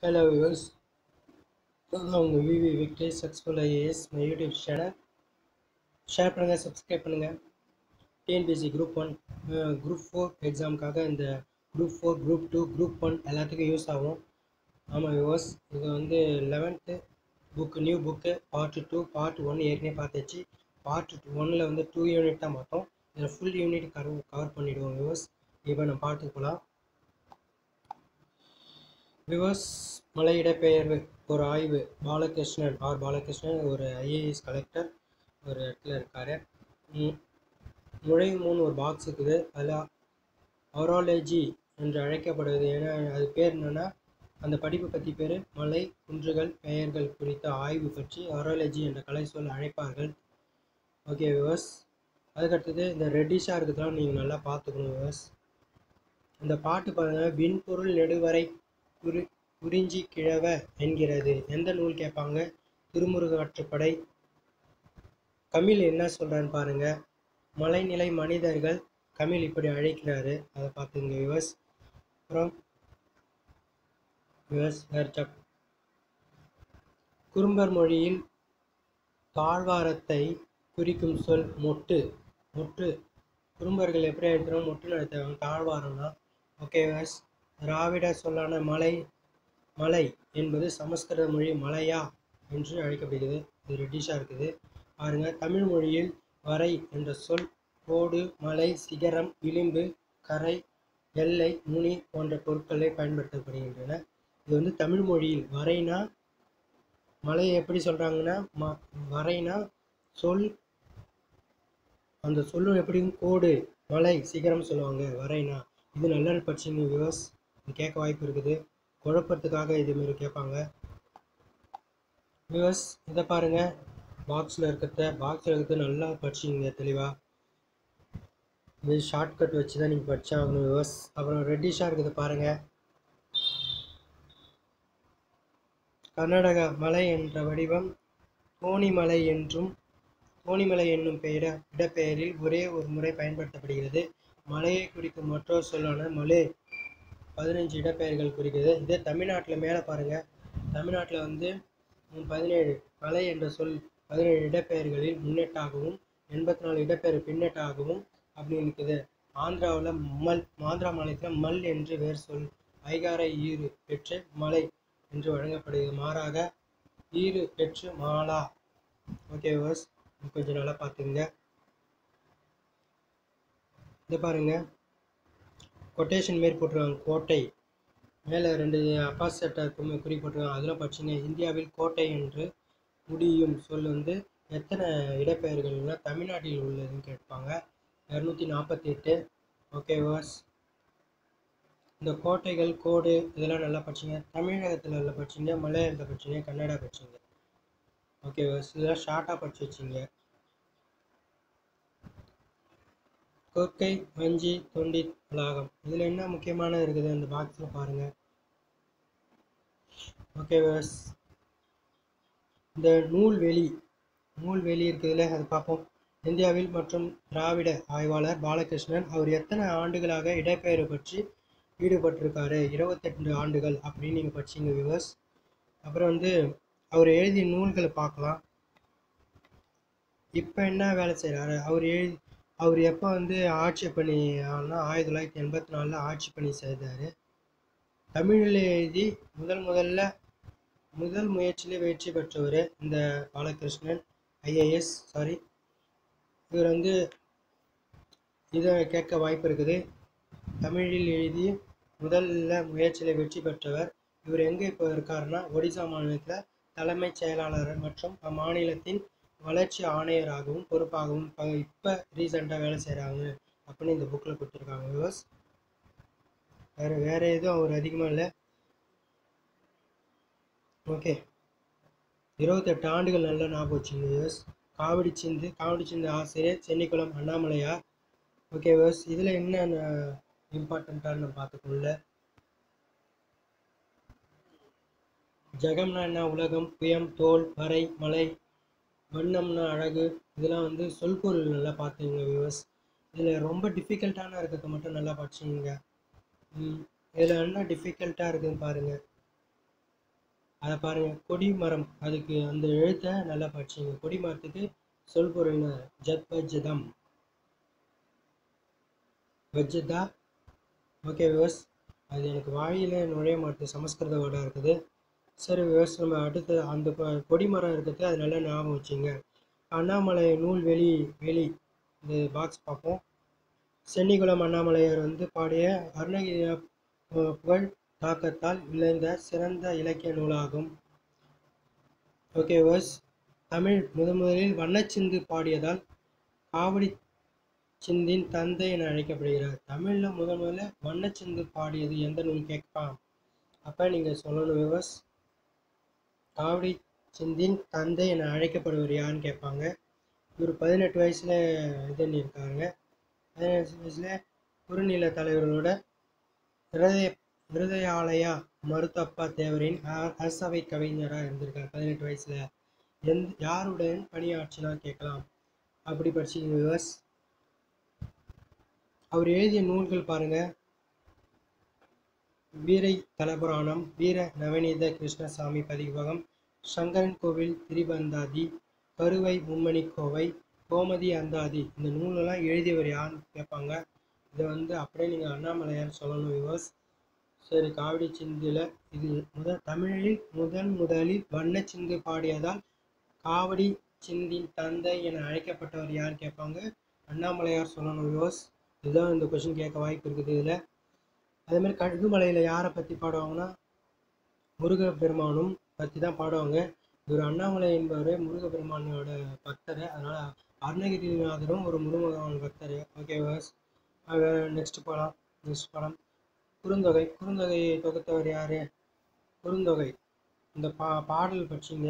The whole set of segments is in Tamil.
ஹலோ வியூவர்ஸ் நான் உங்கள் விவி victory successful IAS my YouTube channel share பண்ணுங்கள் சப்ஸ்கிரைப் பண்ணுங்கள் TNPSC group one group four எக்ஸாமுக்காக இந்த group four group two group one எல்லாத்துக்கும் யூஸ் ஆகும் ஆமாம் வியூவர்ஸ் இது வந்து eleventh book new book part two part one ஏற்கனவே பார்த்தாச்சு பார்ட் ஒன்னில் வந்து டூ யூனிட் தான் பார்த்தோம் இதில் ஃபுல் யூனிட் கவர் கவர் பண்ணிவிடுவோம் வியூவர்ஸ் இப்போ நம்ம பார்ட்டுக்கு போகலாம் விவர்ஸ் மலை இடப்பெயர்வு ஒரு ஆய்வு பாலகிருஷ்ணன் ஆர் பாலகிருஷ்ணன் ஒரு ஐஏஎஸ் கலெக்டர் ஒரு இடத்துல இருக்கார் நுழையும் முன் ஒரு பாக்ஸ் இருக்குது அதில் அவராலஜி என்று அழைக்கப்படுவது ஏன்னா அது பேர் என்னென்னா அந்த படிப்பு பற்றி பேர் மலை குன்றுகள் பெயர்கள் குறித்த ஆய்வு பற்றி அவராலஜி என்ற கலை சொல் அழைப்பார்கள் ஓகே விவர்ஸ் அதுக்கடுத்தது இந்த ரெட்டிஷாக இருக்கிறதுலாம் நீங்கள் நல்லா பார்த்துக்கணும் விவர்ஸ் இந்த பாட்டு பாருங்கள் விண்பொருள் நெடுவரை குறி குறிஞ்சி கிழவ என்கிறது எந்த நூல் கேட்பாங்க திருமுருகாற்றுப்படை கமிழ் என்ன சொல்கிறான்னு பாருங்க மலைநிலை மனிதர்கள் கமிழ் இப்படி அழைக்கிறாரு அதை பார்த்துங்க விவஸ் அப்புறம் விவஸ் வேர்ச்சப் குறும்பர் மொழியில் தாழ்வாரத்தை குறிக்கும் சொல் மொட்டு மொட்டு குறும்பர்கள் எப்படி எழுதுறோம் மொட்டு நடத்துவாங்க தாழ்வாரம்னா ஓகே விவஸ் திராவிட சொல்லான மலை மலை என்பது சமஸ்கிருத மொழி மலையா என்று அழைக்கப்படுகிறது இது ரெட்டிஷாக இருக்குது பாருங்க தமிழ் மொழியில் வரை என்ற சொல் கோடு மலை சிகரம் விளிம்பு கரை எல்லை முனி போன்ற பொருட்களை பயன்படுத்தப்படுகின்றன இது வந்து தமிழ் மொழியில் வரைனா மலையை எப்படி சொல்கிறாங்கன்னா ம வரைனா சொல் அந்த சொல்லும் எப்படியும் கோடு மலை சிகரம் சொல்லுவாங்க வரைனா இது நல்லா படிச்சுங்க வியூவர்ஸ் இது கேட்க வாய்ப்பு இருக்குது குழப்பறதுக்காக இதுமாரி கேட்பாங்க வியூவர்ஸ் இதை பாருங்கள் பாக்ஸில் இருக்கிறத பாக்ஸில் இருக்கிறது நல்லா படிச்சிங்க தெளிவாக இது ஷார்ட்கட் வச்சு தான் நீங்கள் படிச்சாகணும் வியூவர்ஸ் அப்புறம் ரெட்டிஷாக இருக்குது பாருங்கள் கர்நாடகா மலை என்ற வடிவம் தோணிமலை என்றும் தோணிமலை என்னும் பெயர இடப்பெயரில் ஒரே ஒரு முறை பயன்படுத்தப்படுகிறது மலையை குறிக்கும் மற்றொரு சொல்லான மலே பதினஞ்சு இடப்பெயர்கள் குறிக்கிறது இதே தமிழ்நாட்டில் மேலே பாருங்கள் தமிழ்நாட்டில் வந்து பதினேழு மலை என்ற சொல் பதினேழு இடப்பெயர்களில் முன்னெட்டாகவும் எண்பத்தி நாலு இடப்பெயர் பின்னெட்டாகவும் அப்படி இருக்குது ஆந்திராவில் மல் ஆந்திரா மாநிலத்தில் மல் என்று வேறு சொல் ஐகார ஈறு பெற்று மலை என்று வழங்கப்படுகிறது மாறாக ஈறு பெற்று மாலா ஓகே வர்ஸ் கொஞ்சம் நல்லா பார்த்துங்க இதை பாருங்கள் கொட்டேஷன் மாரி போட்டிருக்காங்க கோட்டை மேலே ரெண்டு அப்பாசெட்டாக குறி போட்டிருக்காங்க அதெல்லாம் படிச்சிங்க இந்தியாவில் கோட்டை என்று முடியும் சொல் வந்து எத்தனை இடப்பெயர்கள்னா தமிழ்நாட்டில் உள்ளதுன்னு கேட்பாங்க இரநூத்தி நாற்பத்தி எட்டு ஓகே வாஸ் இந்த கோட்டைகள் கோடு இதெல்லாம் நல்லா படிச்சிங்க தமிழகத்தில் நல்லா படிச்சிங்க மலையாளத்தில் படிச்சிங்க கன்னடா படிச்சிங்க ஓகே வாஸ் இதெல்லாம் ஷார்ட்டாக படிச்சு வச்சிங்க கொற்கை வஞ்சி தொண்டி வளாகம் இதில் என்ன முக்கியமான இருக்குது அந்த பாக்ஸில் பாருங்கள் ஓகே வஸ் இந்த நூல்வெளி நூல்வெளி இருக்குதுல்ல அது பார்ப்போம் இந்தியாவில் மற்றும் திராவிட ஆய்வாளர் பாலகிருஷ்ணன் அவர் எத்தனை ஆண்டுகளாக இடப்பெயர்வு பற்றி ஈடுபட்டிருக்காரு இருபத்தெட்டு ஆண்டுகள் அப்படின்னு நீங்கள் படிச்சிங்க விவர்ஸ் அப்புறம் வந்து அவர் எழுதிய நூல்களை பார்க்கலாம் இப்போ என்ன வேலை செய்கிறாரு அவர் எழுதி அவர் எப்போ வந்து ஆட்சி பணி ஆனால் ஆயிரத்தி தொள்ளாயிரத்தி எண்பத்தி நாலில் ஆட்சி பணி செய்தார் தமிழில் எழுதி முதல் முதல்ல முதல் முயற்சியிலே வெற்றி பெற்றவர் இந்த பாலகிருஷ்ணன் ஐஏஎஸ் சாரி இவர் வந்து இதை கேட்க வாய்ப்பு இருக்குது தமிழில் எழுதி முதல்ல முயற்சியில் வெற்றி பெற்றவர் இவர் எங்கே இப்போ இருக்காருன்னா ஒடிசா மாநிலத்தில் தலைமைச் செயலாளர் மற்றும் அம்மாநிலத்தின் வளர்ச்சி ஆணையராகவும் பொறுப்பாகவும் இப்போ ரீசெண்டாக வேலை செய்கிறாங்க அப்படின்னு இந்த புக்கில் கொடுத்துருக்காங்க விவர்ஸ் வேறு வேறு எதுவும் அவர் அதிகமாக இல்லை ஓகே இருபத்தெட்டு ஆண்டுகள் நல்லா ஞாபகம் வச்சுங்க விவர்ஸ் காவடி சிந்து காவடி சிந்து ஆசிரியர் சென்னிக்குளம் அண்ணாமலையார் ஓகே விவர்ஸ் இதில் என்ன இம்பார்ட்டண்ட்டாக நம்ம பார்த்துக்கணும்ல ஜெகம்னா என்ன உலகம் புயம் தோல் வரை மலை வண்ணம்னா அழகு இதெல்லாம் வந்து சொல்பொருள் நல்லா பார்த்துங்க வியூவர்ஸ் இதில் ரொம்ப டிஃபிகல்ட்டான இருக்கிறத மட்டும் நல்லா படிச்சுங்க இதில் என்ன டிஃபிகல்ட்டாக இருக்குதுன்னு பாருங்கள் அதை பாருங்கள் கொடிமரம் அதுக்கு அந்த எழுத்தை நல்லா படிச்சிங்க கொடிமரத்துக்கு சொல் பொருள் ஜத் வஜ்ஜதம் வஜ்ஜதா ஓகே விவஸ் அது எனக்கு வாயில நுழைய மாட்டேது சமஸ்கிருத வேர்டாக இருக்குது சரி விவஸ் நம்ம அடுத்து அந்த கொ- கொடிமரம் இருக்கிறது அது நல்லா ஞாபகம் வச்சுங்க அண்ணாமலை நூல் வெளி வெளி இந்த பாக்ஸ் பார்ப்போம் சென்னிகுளம் அண்ணாமலையார் வந்து பாடிய அருணகிரி பு- புகழ் தாக்கத்தால் விளைந்த சிறந்த இலக்கிய நூலாகும் ஓகே வர்ஸ் தமிழ் முதன் முதலில் வண்ணச்சிந்து பாடியதால் காவடி சிந்தின் தந்தை என அழைக்கப்படுகிறார் தமிழில் முதன் முதல்ல வண்ணச்சிந்து பாடியது எந்த நூல் கேட்பான் அப்போ நீங்கள் சொல்லணும் விவஸ் காவடி சிந்தின் தந்தை என அழைக்கப்படுவர் யாருன்னு கேட்பாங்க இவர் பதினெட்டு வயசில் இது பண்ணியிருக்காங்க பதினெட்டு வயசில் குறுநில தலைவர்களோட இருதய இருதயாலயா மருத்தப்பா தேவரின் அ- அரசவை கவிஞராக இருந்திருக்கார் பதினெட்டு வயசில் எந் யாருடன் பணியாற்றினா கேட்கலாம் அப்படி படிச்சிங்க விவஸ் அவர் எழுதிய நூல்கள் பாருங்க வீரை தலபுராணம் வீர நவநீத கிருஷ்ணசாமி பதிவகம் சங்கரன் கோவில் திரிபந்தாதி கருவை மும்மணி கோவை கோமதி அந்தாதி இந்த நூலெல்லாம் எழுதியவர் யாருன்னு கேட்பாங்க இதை வந்து அப்படியே நீங்கள் அண்ணாமலையார் சொல்லணும் விவஸ் சரி காவடி சிந்தில் இது முதல் தமிழில் முதன் முதலில் வண்ணச்சிந்து பாடியதால் காவடி சிந்தின் தந்தை என அழைக்கப்பட்டவர் யார் கேட்பாங்க அண்ணாமலையார் சொல்லணும் விவஸ் இதுதான் இந்த கொஷின் கேட்க வாய்ப்பு இருக்குது இதில் அதேமாதிரி கழுகுமலையில் யாரை பற்றி பாடுவாங்கன்னா முருகப்பெருமானும் பற்றி தான் பாடுவாங்க இவர் அண்ணாமலை என்பவர் முருகப்பெருமானோட பக்தர் அதனால் அருணகிரிநாதரும் ஒரு முருகன் பக்தர் ஓகே வாஸ் நெக்ஸ்ட் போகலாம் நெக்ஸ்ட் படம் குறுந்தொகை குறுந்தொகையை தொகுத்தவர் யார் குறுந்தொகை இந்த பா பாடல் படிச்சிங்க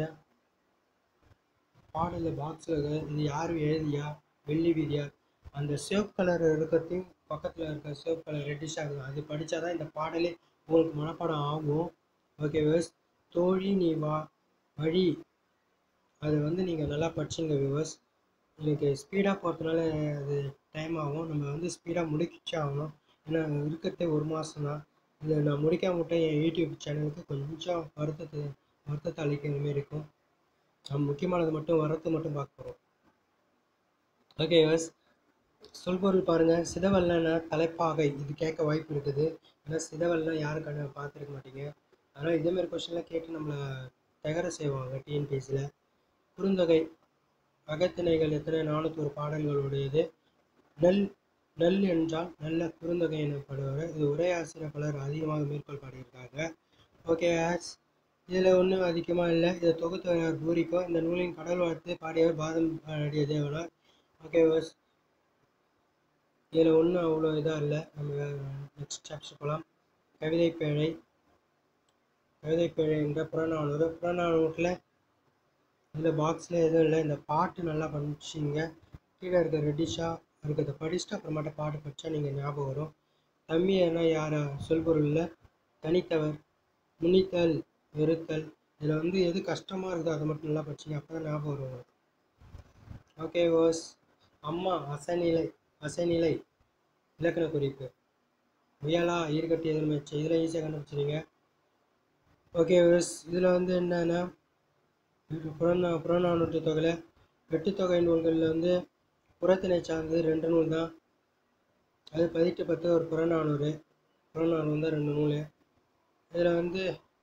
பாடலில் பாக்ஸில் இது யார் எழுதியா வெள்ளி வீதியா அந்த சிவப்பு கலர் இருக்கிறதையும் பக்கத்தில் இருக்க சிவப்பு கலர் ரெட்டிஷாக இருக்கும் அது படித்தா தான் இந்த பாடலே உங்களுக்கு மனப்பாடம் ஆகும் ஓகே விவஸ் தோழி நீ வா வழி அது வந்து நீங்கள் நல்லா படிச்சிங்க விவஸ் எனக்கு ஸ்பீடாக போகிறதுனால அது டைம் ஆகும் நம்ம வந்து ஸ்பீடாக முடிச்சே ஆகணும் ஏன்னா இருக்கிறதே ஒரு மாதம் தான் இதை நான் முடிக்காம விட்டேன் என் யூடியூப் சேனலுக்கு கொஞ்சம் வருத்தத்தை வருத்தத்தை அளிக்கிற மாதிரி இருக்கும் நம்ம முக்கியமானது மட்டும் வரத்து மட்டும் பார்க்க போகிறோம் ஓகே எஸ் சொல்பொருள் பாருங்கள் சிதவல்லன தலைப்பாகை இது கேட்க வாய்ப்பு இருக்குது ஏன்னா சிதவல்லாம் யாரும் கண்ண பார்த்துருக்க மாட்டீங்க அதனால் இதேமாரி கொஸ்டின்லாம் கேட்டு நம்மளை தகர செய்வாங்க டிஎன்பிஎஸ்சியில் குறுந்தொகை அகத்திணைகள் எத்தனை நானூற்றொரு பாடல்களுடையது நெல் நெல் என்றால் நல்ல குறுந்தொகை எனப்படுவார் இது உரையாசிரியர் பலர் அதிகமாக மேற்கோள் பாடியிருக்காங்க ஓகே ஆஸ் இதில் ஒன்றும் அதிகமாக இல்லை இதை தொகுத்தவர் பூரிக்கோ இந்த நூலின் கடல் வாழ்த்து பாடியவர் பாதம் பாடிய தேவனார் ஓகே வாஸ் இதில் ஒன்றும் அவ்வளோ இதாக இல்லை நம்ம நெக்ஸ்ட் சாப்டர் போகலாம் கவிதை பேழை கவிதை பேழை என்ற புறநானூறு புறநானூற்றில் இதில் பாக்ஸில் எதுவும் இல்லை இந்த பாட்டு நல்லா படிச்சிங்க கீழே இருக்க ரெட்டிஷாக இருக்கிறத படிச்சுட்டு அப்புறமாட்ட பாட்டு படித்தா நீங்கள் ஞாபகம் வரும் தம்மியனா யாரா சொல்பொருளில் தனித்தவர் முன்னித்தல் வெறுத்தல் இதில் வந்து எது கஷ்டமாக இருக்குதோ அதை மட்டும் நல்லா படிச்சிங்க அப்போ தான் ஞாபகம் வரும் உங்களுக்கு. ஓகே ஓஸ் அம்மா அசநிலை அசநிலை இலக்கண குறிப்பு முயலா ஈர்கட்டி எதிர்மச்சு இதில் ஈஸியாக கண்டுபிடிச்சிருங்க ஓகே ஓஸ் இதில் வந்து என்னன்னா புறநா புறநானூற்று தொகையில் வெட்டுத்தொகை நூல்களில் வந்து புறத்திணை சார்ந்தது ரெண்டு நூல் தான் அது பதிட்டு பத்து ஒரு புறநானூறு புறநானூறு தான் ரெண்டு நூல் இதில் வந்து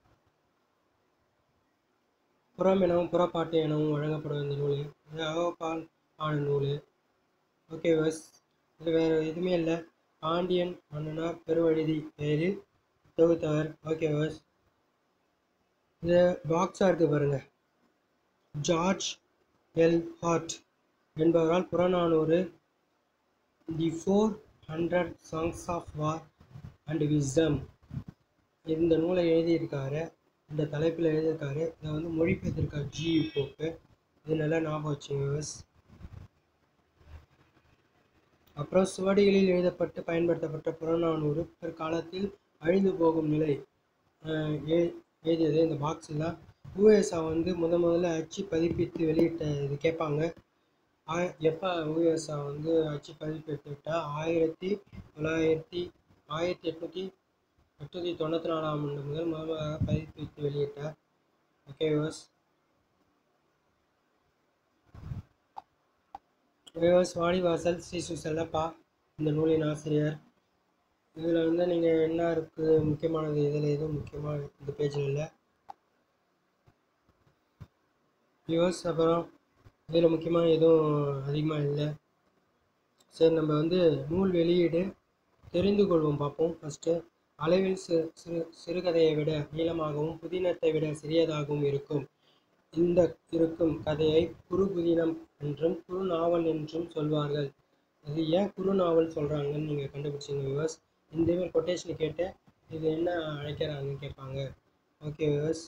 புறம் எனவும் புறப்பாட்டு எனவும் வழங்கப்படும் இந்த நூல் இது அகப்பால் ஆன நூல் ஓகே பஸ் இது வேறு எதுவுமே இல்லை பாண்டியன் மன்னனார் பெருவழுதி பெயரில் தொகுத்தவர் ஓகே பஸ் இது பாக்ஸாக இருக்குது பாருங்கள் ஜார்ஜ் எல் ஹார்ட் என்பவரால் Purananuru the four hundred songs of war and wisdom இந்த நூலை எழுதியிருக்காரு இந்த தலைப்பில் எழுதியிருக்காரு இதை வந்து மொழிபெயர்த்திருக்கார் ஜி போக்கு இது நல்லா ஞாபகம் வச்சுங்க விவஸ் அப்புறம் சுவடிகளில் எழுதப்பட்டு பயன்படுத்தப்பட்ட புறநானூறு பிற்காலத்தில் அழிந்து போகும் நிலை அஹ் எ- எழுதியது இந்த பாக்ஸில் தான் யூஎஸ்ஆ வந்து முத முதல்ல அச்சு பதிப்பித்து வெளியிட்ட இது கேட்பாங்க ஆய எப்போ யூஎஸ்ஆ வந்து அச்சு பதிப்பித்துட்டா ஆயிரத்தி தொள்ளாயிரத்தி ஆயிரத்தி எட்நூற்றி எட்நூற்றி தொண்ணூற்றி நாலாம் ஆண்டு முதல் முதலாக பதிப்பித்து வெளியிட்டார் okay viewers viewers Vadivasal Sri சுசல்லப்பா இந்த நூலின் ஆசிரியர் இதில் வந்து நீங்கள் என்ன இருக்குது முக்கியமானது இதில் எதுவும் முக்கியமாக இந்த பேஜில் இல்லை வியூவர்ஸ் அப்புறம் இதில் முக்கியமாக எதுவும் அதிகமாக இல்லை சரி நம்ம வந்து நூல் வெளியீடு தெரிந்து கொள்வோம் பார்ப்போம் ஃபஸ்ட்டு அளவில் சிறு சிறு சிறுகதையை விட நீளமாகவும் புதினத்தை விட சிறியதாகவும் இருக்கும் இந்த இருக்கும் கதையை குறு புதினம் என்றும் குறு நாவல் என்றும் சொல்வார்கள் இது ஏன் குறு நாவல் சொல்கிறாங்கன்னு நீங்கள் கண்டுபிடிச்சிங்க வியூவர்ஸ் இந்த மாதிரி கொட்டேஷன் கேட்டு இது என்ன அழைக்கிறாங்கன்னு கேட்பாங்க ஓகே வியூவர்ஸ்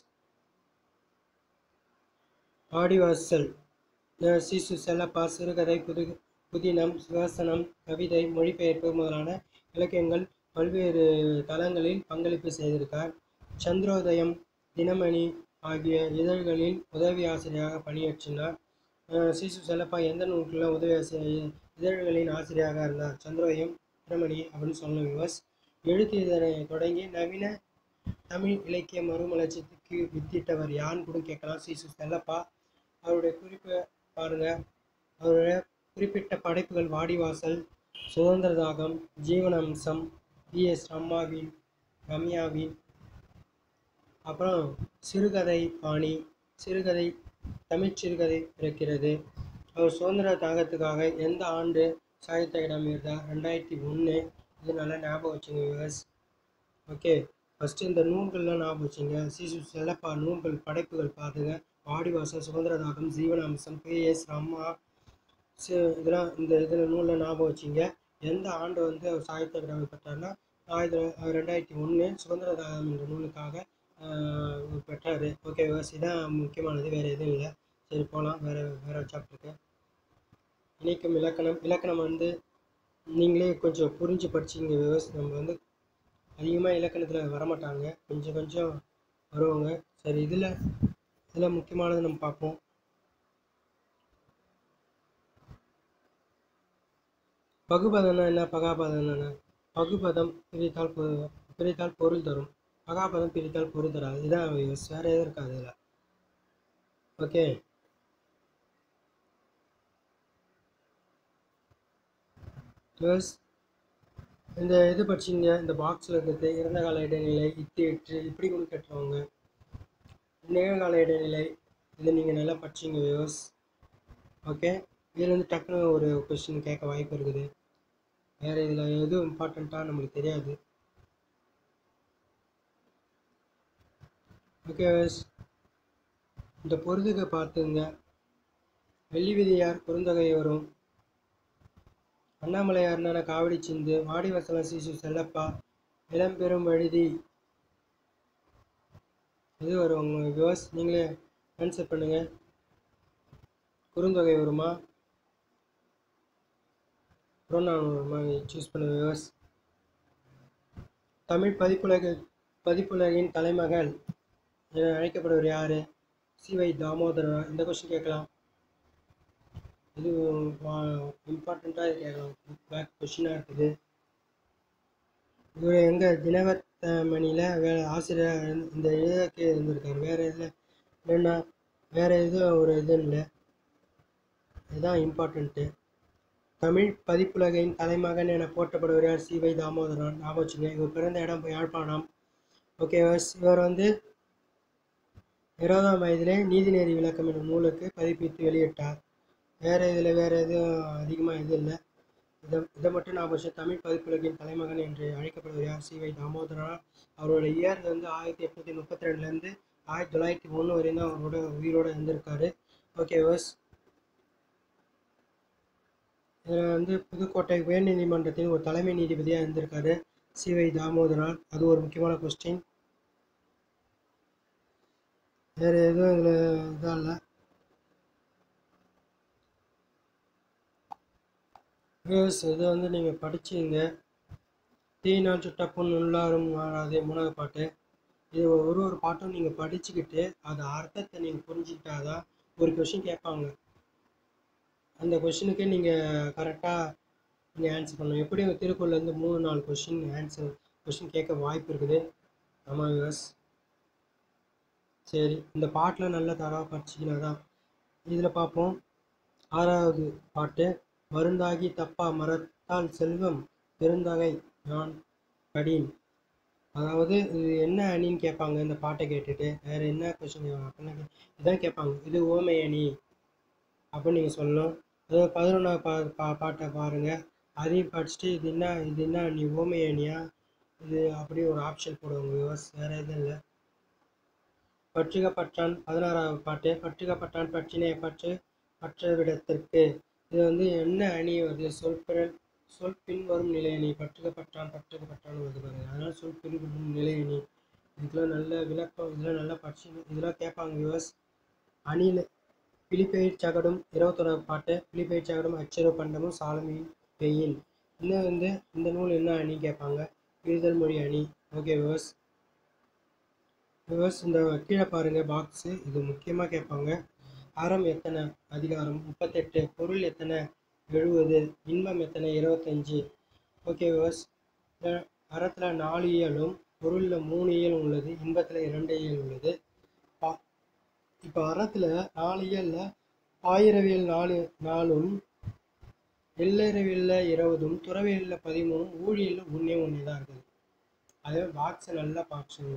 ஆடிவாசல் சிசு செல்லப்பா சிறுகதை புது புதினம் சுவாசனம் கவிதை மொழிபெயர்ப்பு முதலான இலக்கியங்கள் பல்வேறு தளங்களில் பங்களிப்பு செய்திருக்கார் சந்திரோதயம் தினமணி ஆகிய இதழ்களில் உதவி ஆசிரியராக பணியாற்றினார் சிசு செல்லப்பா எந்த நூல்களில் உதவி ஆசிரியர் இதழ்களின் ஆசிரியராக இருந்தார் சந்திரோதயம் தினமணி அப்படின்னு சொல்லணும் விவஸ் எழுத்து இதழை தொடங்கி நவீன தமிழ் இலக்கிய மறுமலர்ச்சிக்கு வித்திட்டவர் யாருன்னு கூட கேட்கலாம் சிசு செல்லப்பா அவருடைய குறிப்பை பாருங்க அவருடைய குறிப்பிட்ட படைப்புகள் வாடிவாசல் சுதந்திர தாகம் ஜீவன அம்சம் பி எஸ் ரம்மாவின் ரம்யாவின் அப்புறம் சிறுகதை பாணி சிறுகதை தமிழ் சிறுகதை பிறக்கிறது அவர் சுதந்திர தாகத்துக்காக எந்த ஆண்டு சாகித்ய இடம் இருந்தார் ரெண்டாயிரத்தி ஒன்று இது நல்லா ஞாபகம் வச்சுங்க விவஸ் ஓகே ஃபஸ்ட்டு இந்த நூல்கள்லாம் ஞாபகம் வச்சுங்க சிசு செல்லப்பா நூல்கள் படைப்புகள் பாருங்க வாடிவாசல் சுதந்திர தாகம் ஜீவன அம்சம் பி எஸ் ரம்மா சி இதெல்லாம் இந்த இதில் நூலில் ஞாபகம் வச்சிங்க எந்த ஆண்டு வந்து அவர் சாகித்ய அகாடமி பெற்றார்னா ஆயிரத்தி ரெண்டாயிரத்தி ஒன்று சுதந்திர தாகம் என்ற நூலுக்காக பெற்றார் ஓகே விவஸ் இதான் முக்கியமானது வேறு எதுவும் இல்லை சரி போகலாம் வேறு வேறு சாப்டருக்கு இணைக்கும் இலக்கணம் இலக்கணம் வந்து நீங்களே கொஞ்சம் புரிஞ்சு படிச்சிங்க விவஸ் நம்ம வந்து அதிகமாக இலக்கணத்தில் வரமாட்டாங்க கொஞ்சம் கொஞ்சம் வருவாங்க சரி இதில் இதில் முக்கியமானது நம்ம பார்ப்போம் பகுபதம்னா என்ன பகாபதம் என்ன பகுபதம் பிரித்தால் பொ- பிரித்தால் பொருள் தரும் பகாபதம் பிரித்தால் பொருள் தராது இதான் வியூஸ். வேற எதுவும் இருக்காது இதில் ஓகே ப்ளஸ் இந்த இது படிச்சிங்க இந்த பாக்ஸில் இருக்கிறது இறந்த கால இடைநிலை இட்டு இட்டு இப்படி கூட கட்டுறவங்க நிகழ்கால இடைநிலை இது நீங்கள் நல்லா படிச்சிங்க வியூஸ் ஓகே இதில் வந்து டக்குன்னு ஒரு கொஸ்டின் கேட்க வாய்ப்பு இருக்குது வேறு இதில் எதுவும் இம்பார்ட்டண்ட்டாக நம்மளுக்கு தெரியாது ஓகே இந்த பொருதுகை பார்த்துங்க வெள்ளி விதியார் குறுந்தொகை வரும் அண்ணாமலையார்னான காவடி சிந்து வாடிவசலம் சிசு செல்லப்பா இளம்பெரும் வழுதி இது வரும் உங்க வியூவர்ஸ் நீங்களே ஆன்சர் பண்ணுங்க குறுந்தொகை வருமா புறநானூறு வருமா சூஸ் பண்ண வியூவர்ஸ் தமிழ் பதிப்புலக பதிப்புலகின் தலைமகள் என அழைக்கப்படுவர் யார் சிவை தாமோதரன் இந்த கொஸ்டின் கேட்கலாம் இது இம்பார்ட்டண்ட்டாக இது கேட்கலாம் பேக் கொஷினாக இருக்குது இவர் எங்கள் தினவர்த்தமணியில் வே ஆசிரியர் இந்த- இந்த இதுக்கு இருந்திருக்காரு வேறு இதில் இல்லைன்னா வேறு எதுவும் ஒரு இது இல்லை இதுதான் இம்பார்ட்டண்ட்டு தமிழ் பதிப்புலகின் தலைமகன் என போற்றப்படுவர் யார் சிவை தாமோதரன் ஞாபகம் வச்சுங்க இவர் பிறந்த இடம் யாழ்ப்பாணம் ஓகே இவர் வந்து இருபதாம் வயதிலே நீதிநெறி விளக்கம் எனும் நூலுக்கு பதிப்பித்து வெளியிட்டார் வேறு இதில் வேறு எதுவும் அதிகமாக இது இல்லை இதை இதை மட்டும் நான் வச்சு தமிழ் பதிப்புலகின் தலைமகன் என்று அழைக்கப்படுவர் யார் சி வை தாமோதரனார் அவரோட இயர் வந்து ஆயிரத்தி எட்நூற்றி முப்பத்தி ரெண்டுலேருந்து ஆயிரத்தி தொள்ளாயிரத்தி ஒன்று வரையும் தான் அவரோட உயிரோட இருந்திருக்காரு ஓகே வஸ் இதில் வந்து புதுக்கோட்டை உயர்நீதிமன்றத்தின் ஒரு தலைமை நீதிபதியாக இருந்திருக்காரு சி வை தாமோதரனார் அது ஒரு முக்கியமான கொஸ்டின் வேறு எதுவும் இதில் இதாக இல்லை வியூஸ் இது வந்து நீங்கள் படிச்சீங்க தீயினால் சுட்ட புண் உள்ளாரும் வாழாதே மூணாவது பாட்டு இது ஒரு ஒரு பாட்டும் நீங்கள் படிச்சுக்கிட்டு அது அர்த்தத்தை நீங்கள் புரிஞ்சுக்கிட்டாதான் ஒரு கொஷின் கேட்பாங்க அந்த கொஷினுக்கு நீங்கள் கரெக்டாக நீங்கள் ஆன்சர் பண்ணணும் எப்படி திருக்குறள்லேருந்து மூணு நாலு கொஷின் ஆன்சர் கொஷின் கேட்க வாய்ப்பு இருக்குது ஆமாம் வியூஸ் சரி இந்த பாட்டில் நல்ல தரவாக படிச்சிக்கினா தான் இதில் பார்ப்போம் ஆறாவது பாட்டு மருந்தாகி தப்பா மரத்தால் செல்வம் பெருந்தகை நான் படின் அதாவது இது என்ன அணின்னு கேட்பாங்க இந்த பாட்டை கேட்டுட்டு வேற என்ன கொஸ்டின் கேட்பாங்க இதான் கேட்பாங்க இது ஓமை அணி அப்படின்னு நீங்கள் சொல்லணும் அதாவது பதினொன்றாவது பா பா பாட்டை பாருங்கள் அதையும் படிச்சுட்டு இது என்ன இது என்ன அணி ஓமை அணியா இது அப்படி ஒரு ஆப்ஷன் போடுவாங்க விவஸ் வேறு எதுவும் இல்லை பற்றுகப்பட்டான் பதினாறாவது பாட்டு பற்றுகப்பட்டான் பற்றினை பற்று பற்ற விடத்திற்கு இது வந்து என்ன அணி வருது சொற்பிறல் சொல் பின்வரும் நிலை அணி பற்றுகப்பட்டான் பற்றுகப்பட்டான் வருது பாருங்க அதனால சொல் பின்வரும் நிலை அணி இதுக்கெல்லாம் நல்ல விளக்கம் இதெல்லாம் நல்லா படிச்சு இதெல்லாம் கேட்பாங்க விவஸ் அணியில் பிலிப்பெயர் சகடும் இருபத்தொராவது பாட்டு பிலிப்பெயர் சகடும் அச்சரோ பண்டமும் சாலமியின் பெயின் இன்னும் வந்து இந்த நூல் என்ன அணி கேட்பாங்க இருதல் மொழி அணி ஓகே விவஸ் விவஸ் இந்த கீழே பாருங்க பாக்ஸு இது முக்கியமாக கேட்பாங்க அறம் எத்தனை அதிகாரம் முப்பத்தெட்டு பொருள் எத்தனை எழுபது இன்பம் எத்தனை இருபத்தஞ்சி ஓகே விவஸ் அறத்தில் நாலு இயலும் பொருளில் மூணு இயல் உள்ளது இன்பத்தில் இரண்டு இயல் உள்ளது பா இப்போ அறத்தில் நாலு இயலில் ஆயிரவியல் நாலு நாலும் எல்லறவியலில் இருபதும் துறவியலில் பதிமூணும் ஊழியலில் ஒன்றே ஒன்றே தான் இருக்குது அதே பாக்ஸை நல்லா பார்த்துங்க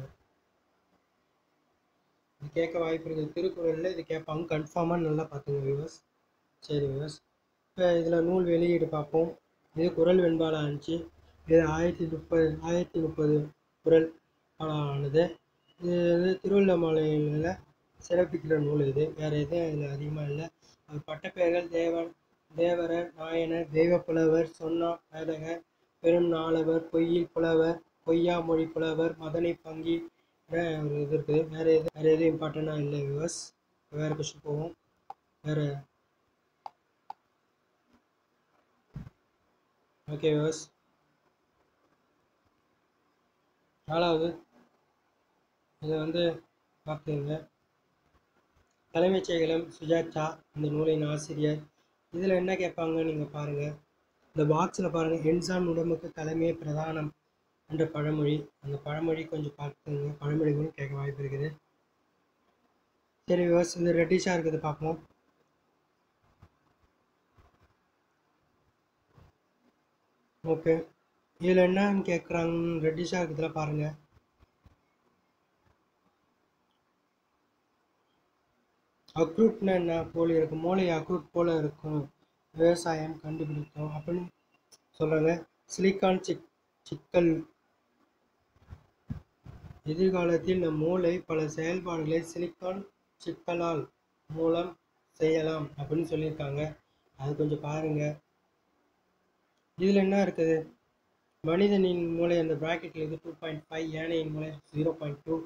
இது கேட்க வாய்ப்பு இருக்குது திருக்குறளில் இது கேட்பாங்க கன்ஃபார்மாக நல்லா பார்த்துங்க வியூவர்ஸ் சரி வியூவர்ஸ் இப்போ இதில் நூல் வெளியீடு பார்ப்போம் இது குரல் வெண்பால ஆச்சு இது ஆயிரத்தி முப்பது ஆயிரத்தி முப்பது குரல் ஆனது இது வந்து திருவண்ணாமலையில் சிறப்பிக்கிற நூல் இது வேறு எதுவும் இதில் அதிகமாக இல்லை அது பட்டப்பெயர்கள் தேவன் தேவரர் நாயனர் தெய்வப்புலவர் சொன்னா வேதகர் பெரும் நாளவர் பொய்யில் புலவர் பொய்யா மொழி புலவர் மதனை பங்கி ஒரு இது இருக்குது வேறு எது வேறு எதுவும் இம்பார்ட்டண்ட்டாக இல்லை விவஸ் வேறு கொஸ்டின் போவோம் வேறு ஓகே விவஸ் நாலாவது இதை வந்து பார்த்துங்க தலைமைச் செயலகம் சுஜாதா இந்த நூலின் ஆசிரியர் இதில் என்ன கேட்பாங்க நீங்கள் பாருங்கள் இந்த பாக்ஸில் பாருங்கள் என்சான் உடம்புக்கு தலைமையே பிரதானம் என்ற பழமொழி அந்த பழமொழி கொஞ்சம் பார்த்துங்க பழமொழிகளும் கேட்க வாய்ப்பு இருக்குது சரி விவஸ் இந்த ரெட்டிஷாக இருக்குது பார்ப்போம் ஓகே இதில் என்னன்னு கேட்குறாங்க ரெட்டிஷாக இருக்குதுல பாருங்கள் அக்ரூட்னா என்ன போல இருக்கும் மூளை அக்ரூட் போல இருக்கும் விவசாயம் கண்டுபிடிக்கும் அப்படின்னு சொல்கிறாங்க சிலிக்கான் சிக் சிக்கல் எதிர்காலத்தில் நம் மூளை பல செயல்பாடுகளை சிலிக்கான் சிக்கலால் மூலம் செய்யலாம் அப்படின்னு சொல்லியிருக்காங்க அது கொஞ்சம் பாருங்க இதில் என்ன இருக்குது மனிதனின் மூளை அந்த ப்ராக்கெட்டில் இது டூ பாயிண்ட் ஃபைவ் யானையின் மூளை ஜீரோ பாயிண்ட் டூ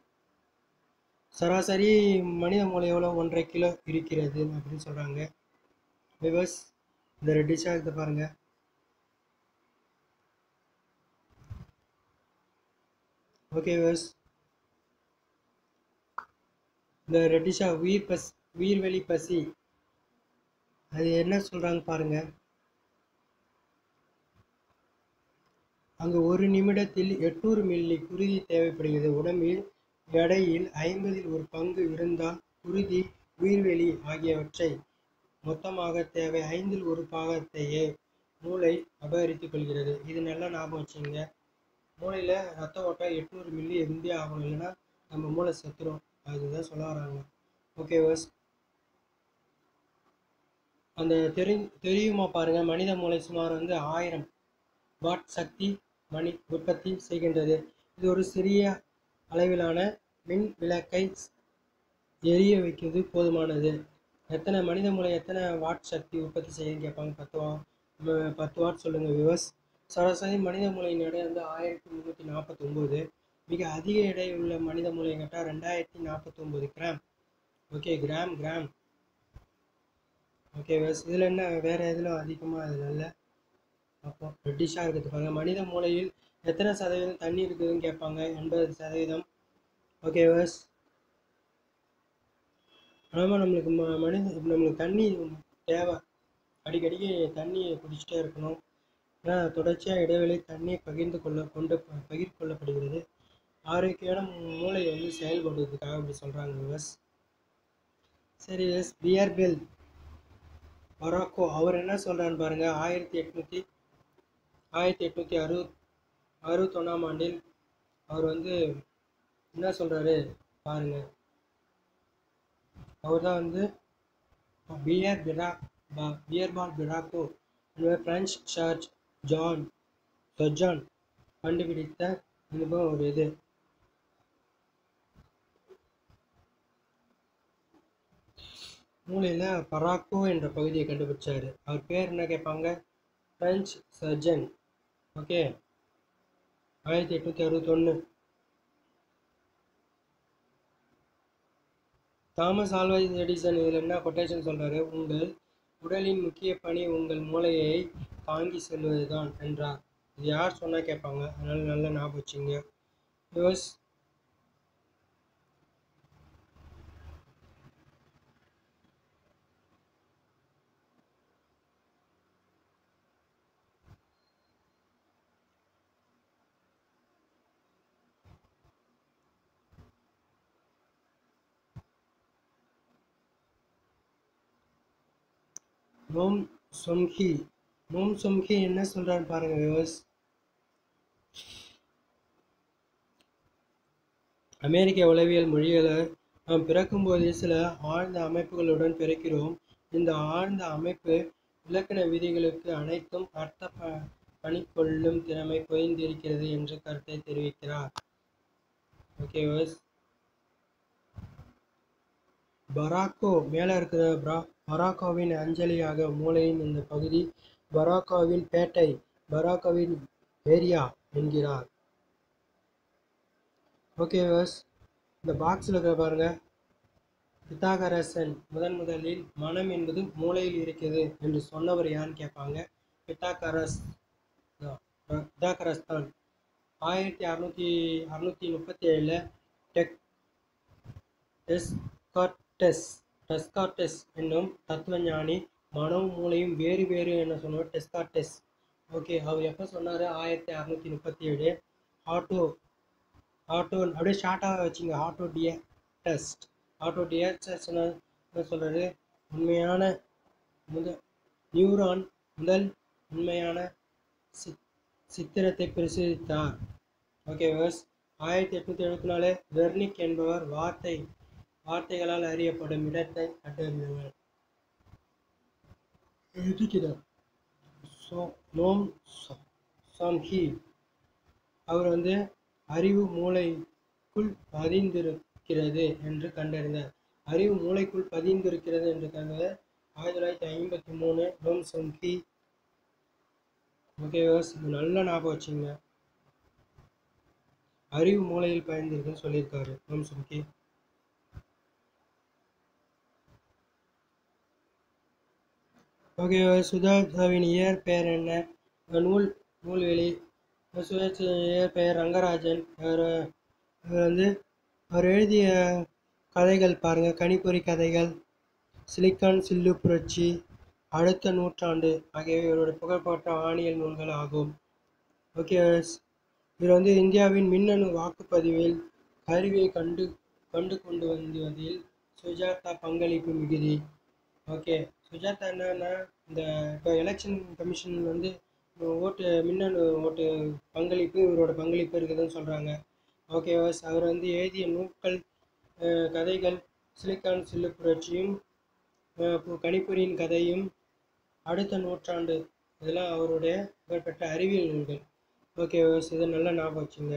சராசரி மனித மூளை எவ்வளோ ஒன்றரை கிலோ இருக்கிறது அப்படின்னு சொல்கிறாங்க விவஸ் இந்த ரெட்டிஷாக இதை பாருங்க ஓகே விவஸ் இந்த ரெட்டிஷா உயிர் பஸ் உயிர்வெளி பசி அது என்ன சொல்கிறாங்க பாருங்க அங்கு ஒரு நிமிடத்தில் எட்நூறு மில்லி குருதி தேவைப்படுகிறது உடம்பில் எடையில் ஐம்பதில் ஒரு பங்கு இருந்தால் குருதி உயிர்வெளி ஆகியவற்றை மொத்தமாக தேவை ஐந்தில் ஒரு பாகத்தையே மூளை அபகரித்துக் கொள்கிறது இது நல்லா ஞாபகம் வச்சுங்க மூளையில் ரத்த ஓட்டம் எட்நூறு மில்லி இருந்தே ஆகணும் இல்லைன்னா நம்ம மூளை செத்துரும் அதுதான் சொல்ல வராங்க ஓகே வஸ் அந்த தெரி தெரியுமா பாருங்க மனித மூளை சுமார் வந்து ஆயிரம் வாட் சக்தி மணி உற்பத்தி செய்கின்றது இது ஒரு சிறிய அளவிலான மின் விளக்கை எரிய வைக்கிறது போதுமானது எத்தனை மனித மூளை எத்தனை வாட் சக்தி உற்பத்தி செய்யுதுன்னு கேட்பாங்க பத்து வா ம- பத்து வாட் சொல்லுங்கள் விவஸ் சராசரி மனித மூளையின் எடை வந்து ஆயிரத்தி முந்நூற்றி நாற்பத்தொம்போது மிக அதிக எடை உள்ள மனித மூளை கேட்டால் ரெண்டாயிரத்தி நாற்பத்தொம்போது gram okay gram gram okay viewers இதில் என்ன வேறு எதில் அதிகமாக இதில் இல்லை அப்போ ரெட்டிஷாக இருக்குது பாருங்க மனித மூளையில் எத்தனை சதவீதம் தண்ணி இருக்குதுன்னு கேட்பாங்க எண்பது சதவீதம் ஓகே விவஸ் ஆமாம் நம்மளுக்கு ம மனித நம்மளுக்கு தண்ணி தேவை அடிக்கடிக்கு தண்ணியை குடிச்சிட்டே இருக்கணும் ஏன்னா தொடர்ச்சியாக இடைவெளி தண்ணி பகிர்ந்து கொள்ள கொண்டு ப- பகிர்ந்து கொள்ளப்படுகிறது ஆரோக்கியமான மூளை வந்து செயல்படுறதுக்காக அப்படி சொல்கிறாங்க விவஸ் சரி எஸ் பியர் பெல் மொராக்கோ அவர் என்ன சொல்கிறான்னு பாருங்க ஆயிரத்தி எட்நூற்றி ஆயிரத்தி எட்நூற்றி அறுபத் அறுபத்தொன்னாம் ஆண்டில் அவர் வந்து என்ன சொல்கிறாரு பாருங்க அவர் தான் வந்து பியர் பிரா பியர்பால் பிராக்கோ என்பவர் பிரெஞ்சு சர்ச் ஜான் சொஜான் கண்டுபிடித்த இந்த ஒரு இது மூளையில் பராக்கோ என்ற பகுதியை கண்டுபிடிச்சாரு அவர் பேர் என்ன கேட்பாங்க பிரெஞ்சு சர்ஜன் ஓகே ஆயிரத்தி எட்நூற்றி அறுபத்தொன்று தாமஸ் ஆல்வா எடிசன் இதில் என்ன கொட்டேஷன் சொல்கிறாரு உங்கள் உடலின் முக்கிய பணி உங்கள் மூளையை தாங்கி செல்வது தான் என்றார் இது யார் சொன்னால் கேட்பாங்க அதனால நல்லா ஞாபகம் வச்சுங்க யோஸ் நோம் சொம்ஹி நோம் சொம்ஹி என்ன சொல்றாரு பாருங்க விவஸ் அமெரிக்க உளவியல் மொழிகளை நாம் பிறக்கும்போதே சில ஆழ்ந்த அமைப்புகளுடன் பிறக்கிறோம் இந்த ஆழ்ந்த அமைப்பு இலக்கண விதிகளுக்கு அனைத்தும் அர்த்த ப பணிக்கொள்ளும் திறமை பொதிந்திருக்கிறது என்று கருத்தை தெரிவிக்கிறார் ஓகே விவஸ் பராக்கோ மேலே இருக்கிற பிரா பராக்கோவின் அஞ்சலியாக மூளையின் இந்த பகுதி பராக்கோவின் பேட்டை பராக்கோவின் ஏரியா என்கிறார் ஓகே வஸ் இந்த பாக்ஸில் இருக்கிற பாருங்க பித்தாகரசன் முதன் முதலில் மனம் என்பது மூளையில் இருக்கிறது என்று சொன்னவர் யாருன்னு கேட்பாங்க பித்தாகரஸ் தான். பித்தாகரஸ் தான் ஆயிரத்தி அறுநூத்தி அறுநூத்தி முப்பத்தி ஏழில் டெக் டெஸ்கார்டஸ் டெஸ்கார்டஸ் என்னும் தத்துவஞானி மனமும் மூளையும் வேறு வேறு என்ன சொன்னார் டெஸ்கார்டஸ் ஓகே அவர் எப்போ சொன்னார் ஆயிரத்தி அறநூற்றி முப்பத்தி ஏழு ஆட்டோ ஆட்டோ அப்படியே ஷார்ட்டாக வச்சுங்க ஆட்டோ டிய டெஸ்ட் ஆட்டோ டிஎஸ்எஸ் என்ன சொல்கிறது உண்மையான முத நியூரான் முதல் உண்மையான சித் சித்திரத்தை பிரசுரித்தார் ஓகே வர்ஸ் ஆயிரத்தி எட்நூற்றி எழுபத்தி நாலு வெர்னிக் என்பவர் வார்த்தை வார்த்தைகளால் அறியப்படும் இடத்தை கண்டறிந்தவர் எழுதுகிறார் சோ நோம் ச- சாம்ஹி அவர் வந்து அறிவு மூளைக்குள் பதிந்திருக்கிறது என்று கண்டறிந்தார் அறிவு மூளைக்குள் பதிந்திருக்கிறது என்று கண்டவர் ஆயிரத்தி தொள்ளாயிரத்தி ஐம்பத்தி மூணு நோம் சம்ஹி ஓகே இது நல்லா ஞாபகம் வச்சுங்க அறிவு மூளையில் பயந்திருக்குன்னு சொல்லியிருக்காரு நோம் சம்ஹி ஓகே சுஜாதாவின் இயற்பெயர் என்ன இவர் நூல் நூல்வெளி சுஜாதா இயற்பெயர் ரங்கராஜன் அவர் அவர் வந்து அவர் எழுதிய கதைகள் பாருங்கள் கணிப்பொறி கதைகள் சிலிக்கான் சில்லு புரட்சி அடுத்த நூற்றாண்டு ஆகியவை இவருடைய புகழ்பெற்ற வானியல் நூல்கள் ஆகும் ஓகே இவர் வந்து இந்தியாவின் மின்னணு வாக்குப்பதிவில் கருவியை கண்டு கண்டு கொண்டு வந்ததில் சுஜாதா பங்களிப்பு மிகுதி ஓகே சுஜாதா என்னன்னா இந்த இப்போ எலெக்ஷன் கமிஷன் வந்து ஓட்டு மின்னணு ஓட்டு பங்களிப்பு இவரோட பங்களிப்பு இருக்குதுன்னு சொல்கிறாங்க ஓகே வாஸ் அவர் வந்து எழுதிய நூல்கள் அஹ், கதைகள் சிலிக்கான் சில்லு புரட்சியும் அஹ், பு- கணிப்பொறியின் கதையும் அடுத்த நூற்றாண்டு இதெல்லாம் அவருடைய புகழ்பெற்ற அறிவியல் நூல்கள் ஓகே வாஸ் இதை நல்லா ஞாபகம் வச்சுங்க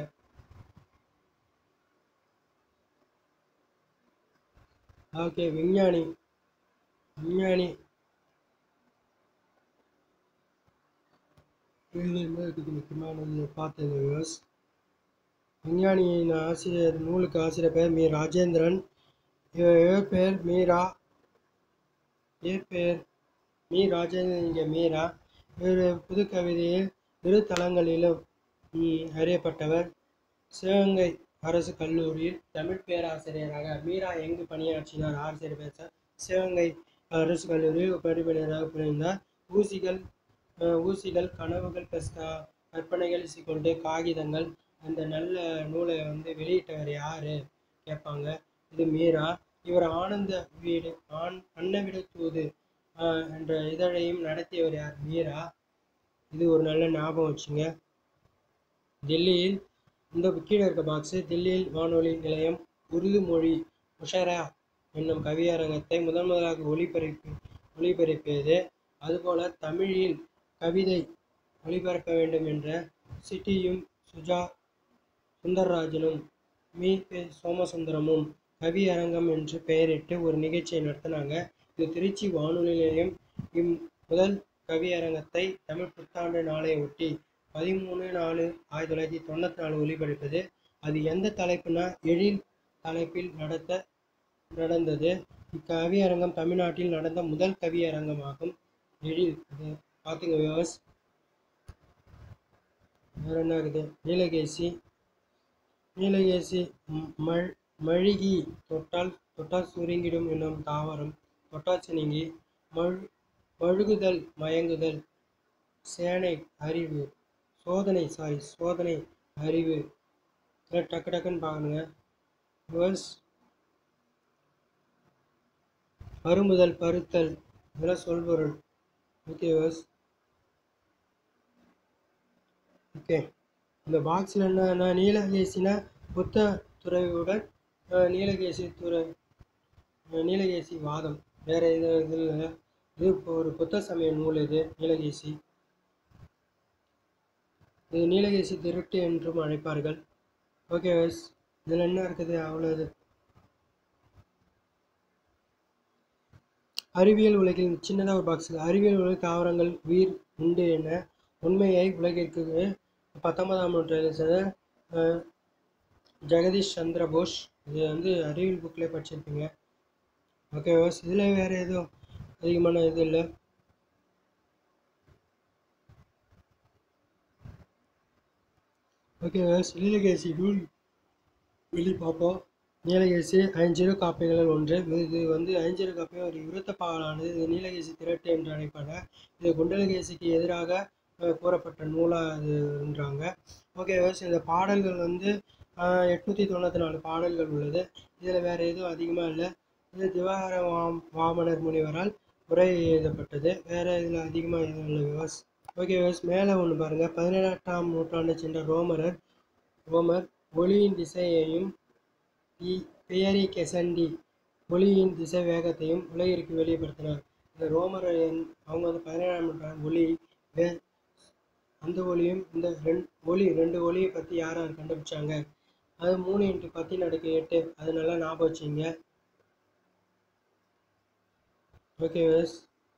ஓகே விஞ்ஞானி விஞ்ஞானி எழுதுறது முக்கியமானது பார்த்தது வியூஸ் விஞ்ஞானியின் ஆசிரியர் நூலுக்கு ஆசிரியர் பெயர் மீ ராஜேந்திரன் இவர் இவர் பெயர் மீரா இவர் பெயர் மீ ராஜேந்திரன் இங்கே மீரா இவர் புது கவிதையில் இரு தளங்களிலும் ம், அறியப்பட்டவர் சிவகங்கை அரசு கல்லூரியில் தமிழ் பேராசிரியராக மீரா எங்கு பணியாற்றினார் ஆசிரியர் பேச சிவகங்கை அரசு கல்லூரியில் படிப்பினராக புரிந்தார் ஊசிகள் அஹ், ஊசிகள் கனவுகள் கஸ்- கற்பனைகள் கொண்டு காகிதங்கள் அந்த நல்ல நூலை வந்து வெளியிட்டவர் யார் கேட்பாங்க இது மீரா இவர் ஆனந்த வீடு ஆண் அன்னவிட தூது ஆஹ் என்ற இதழையும் நடத்தியவர் யார் மீரா இது ஒரு நல்ல ஞாபகம் வச்சுங்க டெல்லியில் இந்த கீழே இருக்க பாக்ஸு டெல்லியில் வானொலி நிலையம் உருது மொழி முஷரா என்னும் கவியரங்கத்தை முதன் முதலாக ஒளிபரப்பி ஒளிபரப்பியது அதுபோல தமிழில் கவிதை ஒளிபரப்ப வேண்டும் என்ற சிட்டியும் சுஜா சுந்தரராஜனும் மீ பே சோமசுந்தரமும் கவியரங்கம் என்று பெயரிட்டு ஒரு நிகழ்ச்சியை நடத்தினாங்க இது திருச்சி வானொலி நிலையம் இம் முதல் கவியரங்கத்தை தமிழ் புத்தாண்டு நாளை ஒட்டி பதிமூணு நாலு ஆயிரத்தி தொள்ளாயிரத்தி தொண்ணூற்றி நாலு ஒளிபரப்பது அது எந்த தலைப்புனா எழில் தலைப்பில் நடத்த நடந்தது இக்கவியரங்கம் தமிழ்நாட்டில் நடந்த முதல் கவியரங்கமாகும் எழில் இது பார்த்துங்க வியூவர்ஸ் வேற என்ன இருக்குது நீலகேசி நீலகேசி ம், மல் மழுகி தொட்டால் தொட்டால் சுருங்கிடும் என்னும் தாவரம் தொட்டால் சினுங்கி மழு மழுகுதல் மயங்குதல் சேனை அறிவு சோதனை சாரி சோதனை அறிவு இதெல்லாம் டக்கு டக்குன்னு பாருங்க வேர்ஸ் பருமுதல் பருத்தல் இதெல்லாம் சொல்பொருள் ஓகே வேர்ஸ் ஓகே இந்த பாக்ஸில் என்னன்னா நீலகேசினா புத்த துறவியுடன் அஹ், நீலகேசி துறை அஹ், நீலகேசி வாதம் வேற இது இதில் இது இப்போ ஒரு புத்த சமய நூல் இது நீலகேசி இது நீலகேசி திருட்டு என்றும் அழைப்பார்கள் ஓகே வஸ் இதில் என்ன இருக்குது அவ்வளோது அறிவியல் உலகில் சின்னதாக ஒரு பாக்ஸ் அறிவியல் உலக தாவரங்கள் உயிர் உண்டு என உண்மையை உலகிற்கு பத்தொன்பதாம் நூற்றாண்டில் சேர்ந்த அஹ், ஜெகதீஷ் சந்திர போஸ் இது வந்து அறிவியல் புக்கில் படிச்சிருப்பீங்க ஓகே வாஸ் இதில் வேறு எதுவும் அதிகமான இது இல்லை ஓகே வாஸ் நீலகேசி நூல் வெளி பார்ப்போம் நீலகேசி ஐஞ்சிறு காப்பிகளில் ஒன்று இது வந்து ஐஞ்சிறு காப்பியம் ஒரு விருத்த பாடலானது இது நீலகேசி திரட்டு என்று அழைப்பாங்க இது குண்டலகேசிக்கு எதிராக அஹ், கூறப்பட்ட நூலாக இதுன்றாங்க ஓகே வாஸ் இந்த பாடல்கள் வந்து எட்நூற்றி தொண்ணூற்றி நாலு பாடல்கள் உள்ளது இதில் வேறு எதுவும் அதிகமாக இல்லை இது திவாகர வாம் வாமனர் முனிவரால் உரை எழுதப்பட்டது வேறு இதில் அதிகமாக எதுவும் இல்லை விவாஸ் ஓகே விவாஸ் மேலே ஒன்று பாருங்கள் பதினெட்டாம் நூற்றாண்டை சென்ற ரோமரர் ரோமர் ஒளியின் திசையையும் பி- பியரி கெசண்டி ஒளியின் திசை வேகத்தையும் உலகிற்கு வெளிப்படுத்தினார் இந்த ரோமர் என்- அவங்க வந்து பதினேழாம் நூற்றாண்டு ஒளி வே- அந்த ஒளியும் இந்த ரெண்டு ஒளி ரெண்டு ஒளியை பற்றி யார் யார் கண்டுபிடிச்சாங்க அது மூணு இன்ட்டு பத்து அடுக்கு எட்டு அது நல்லா ஞாபகம் வச்சுங்க ஓகே வேஸ்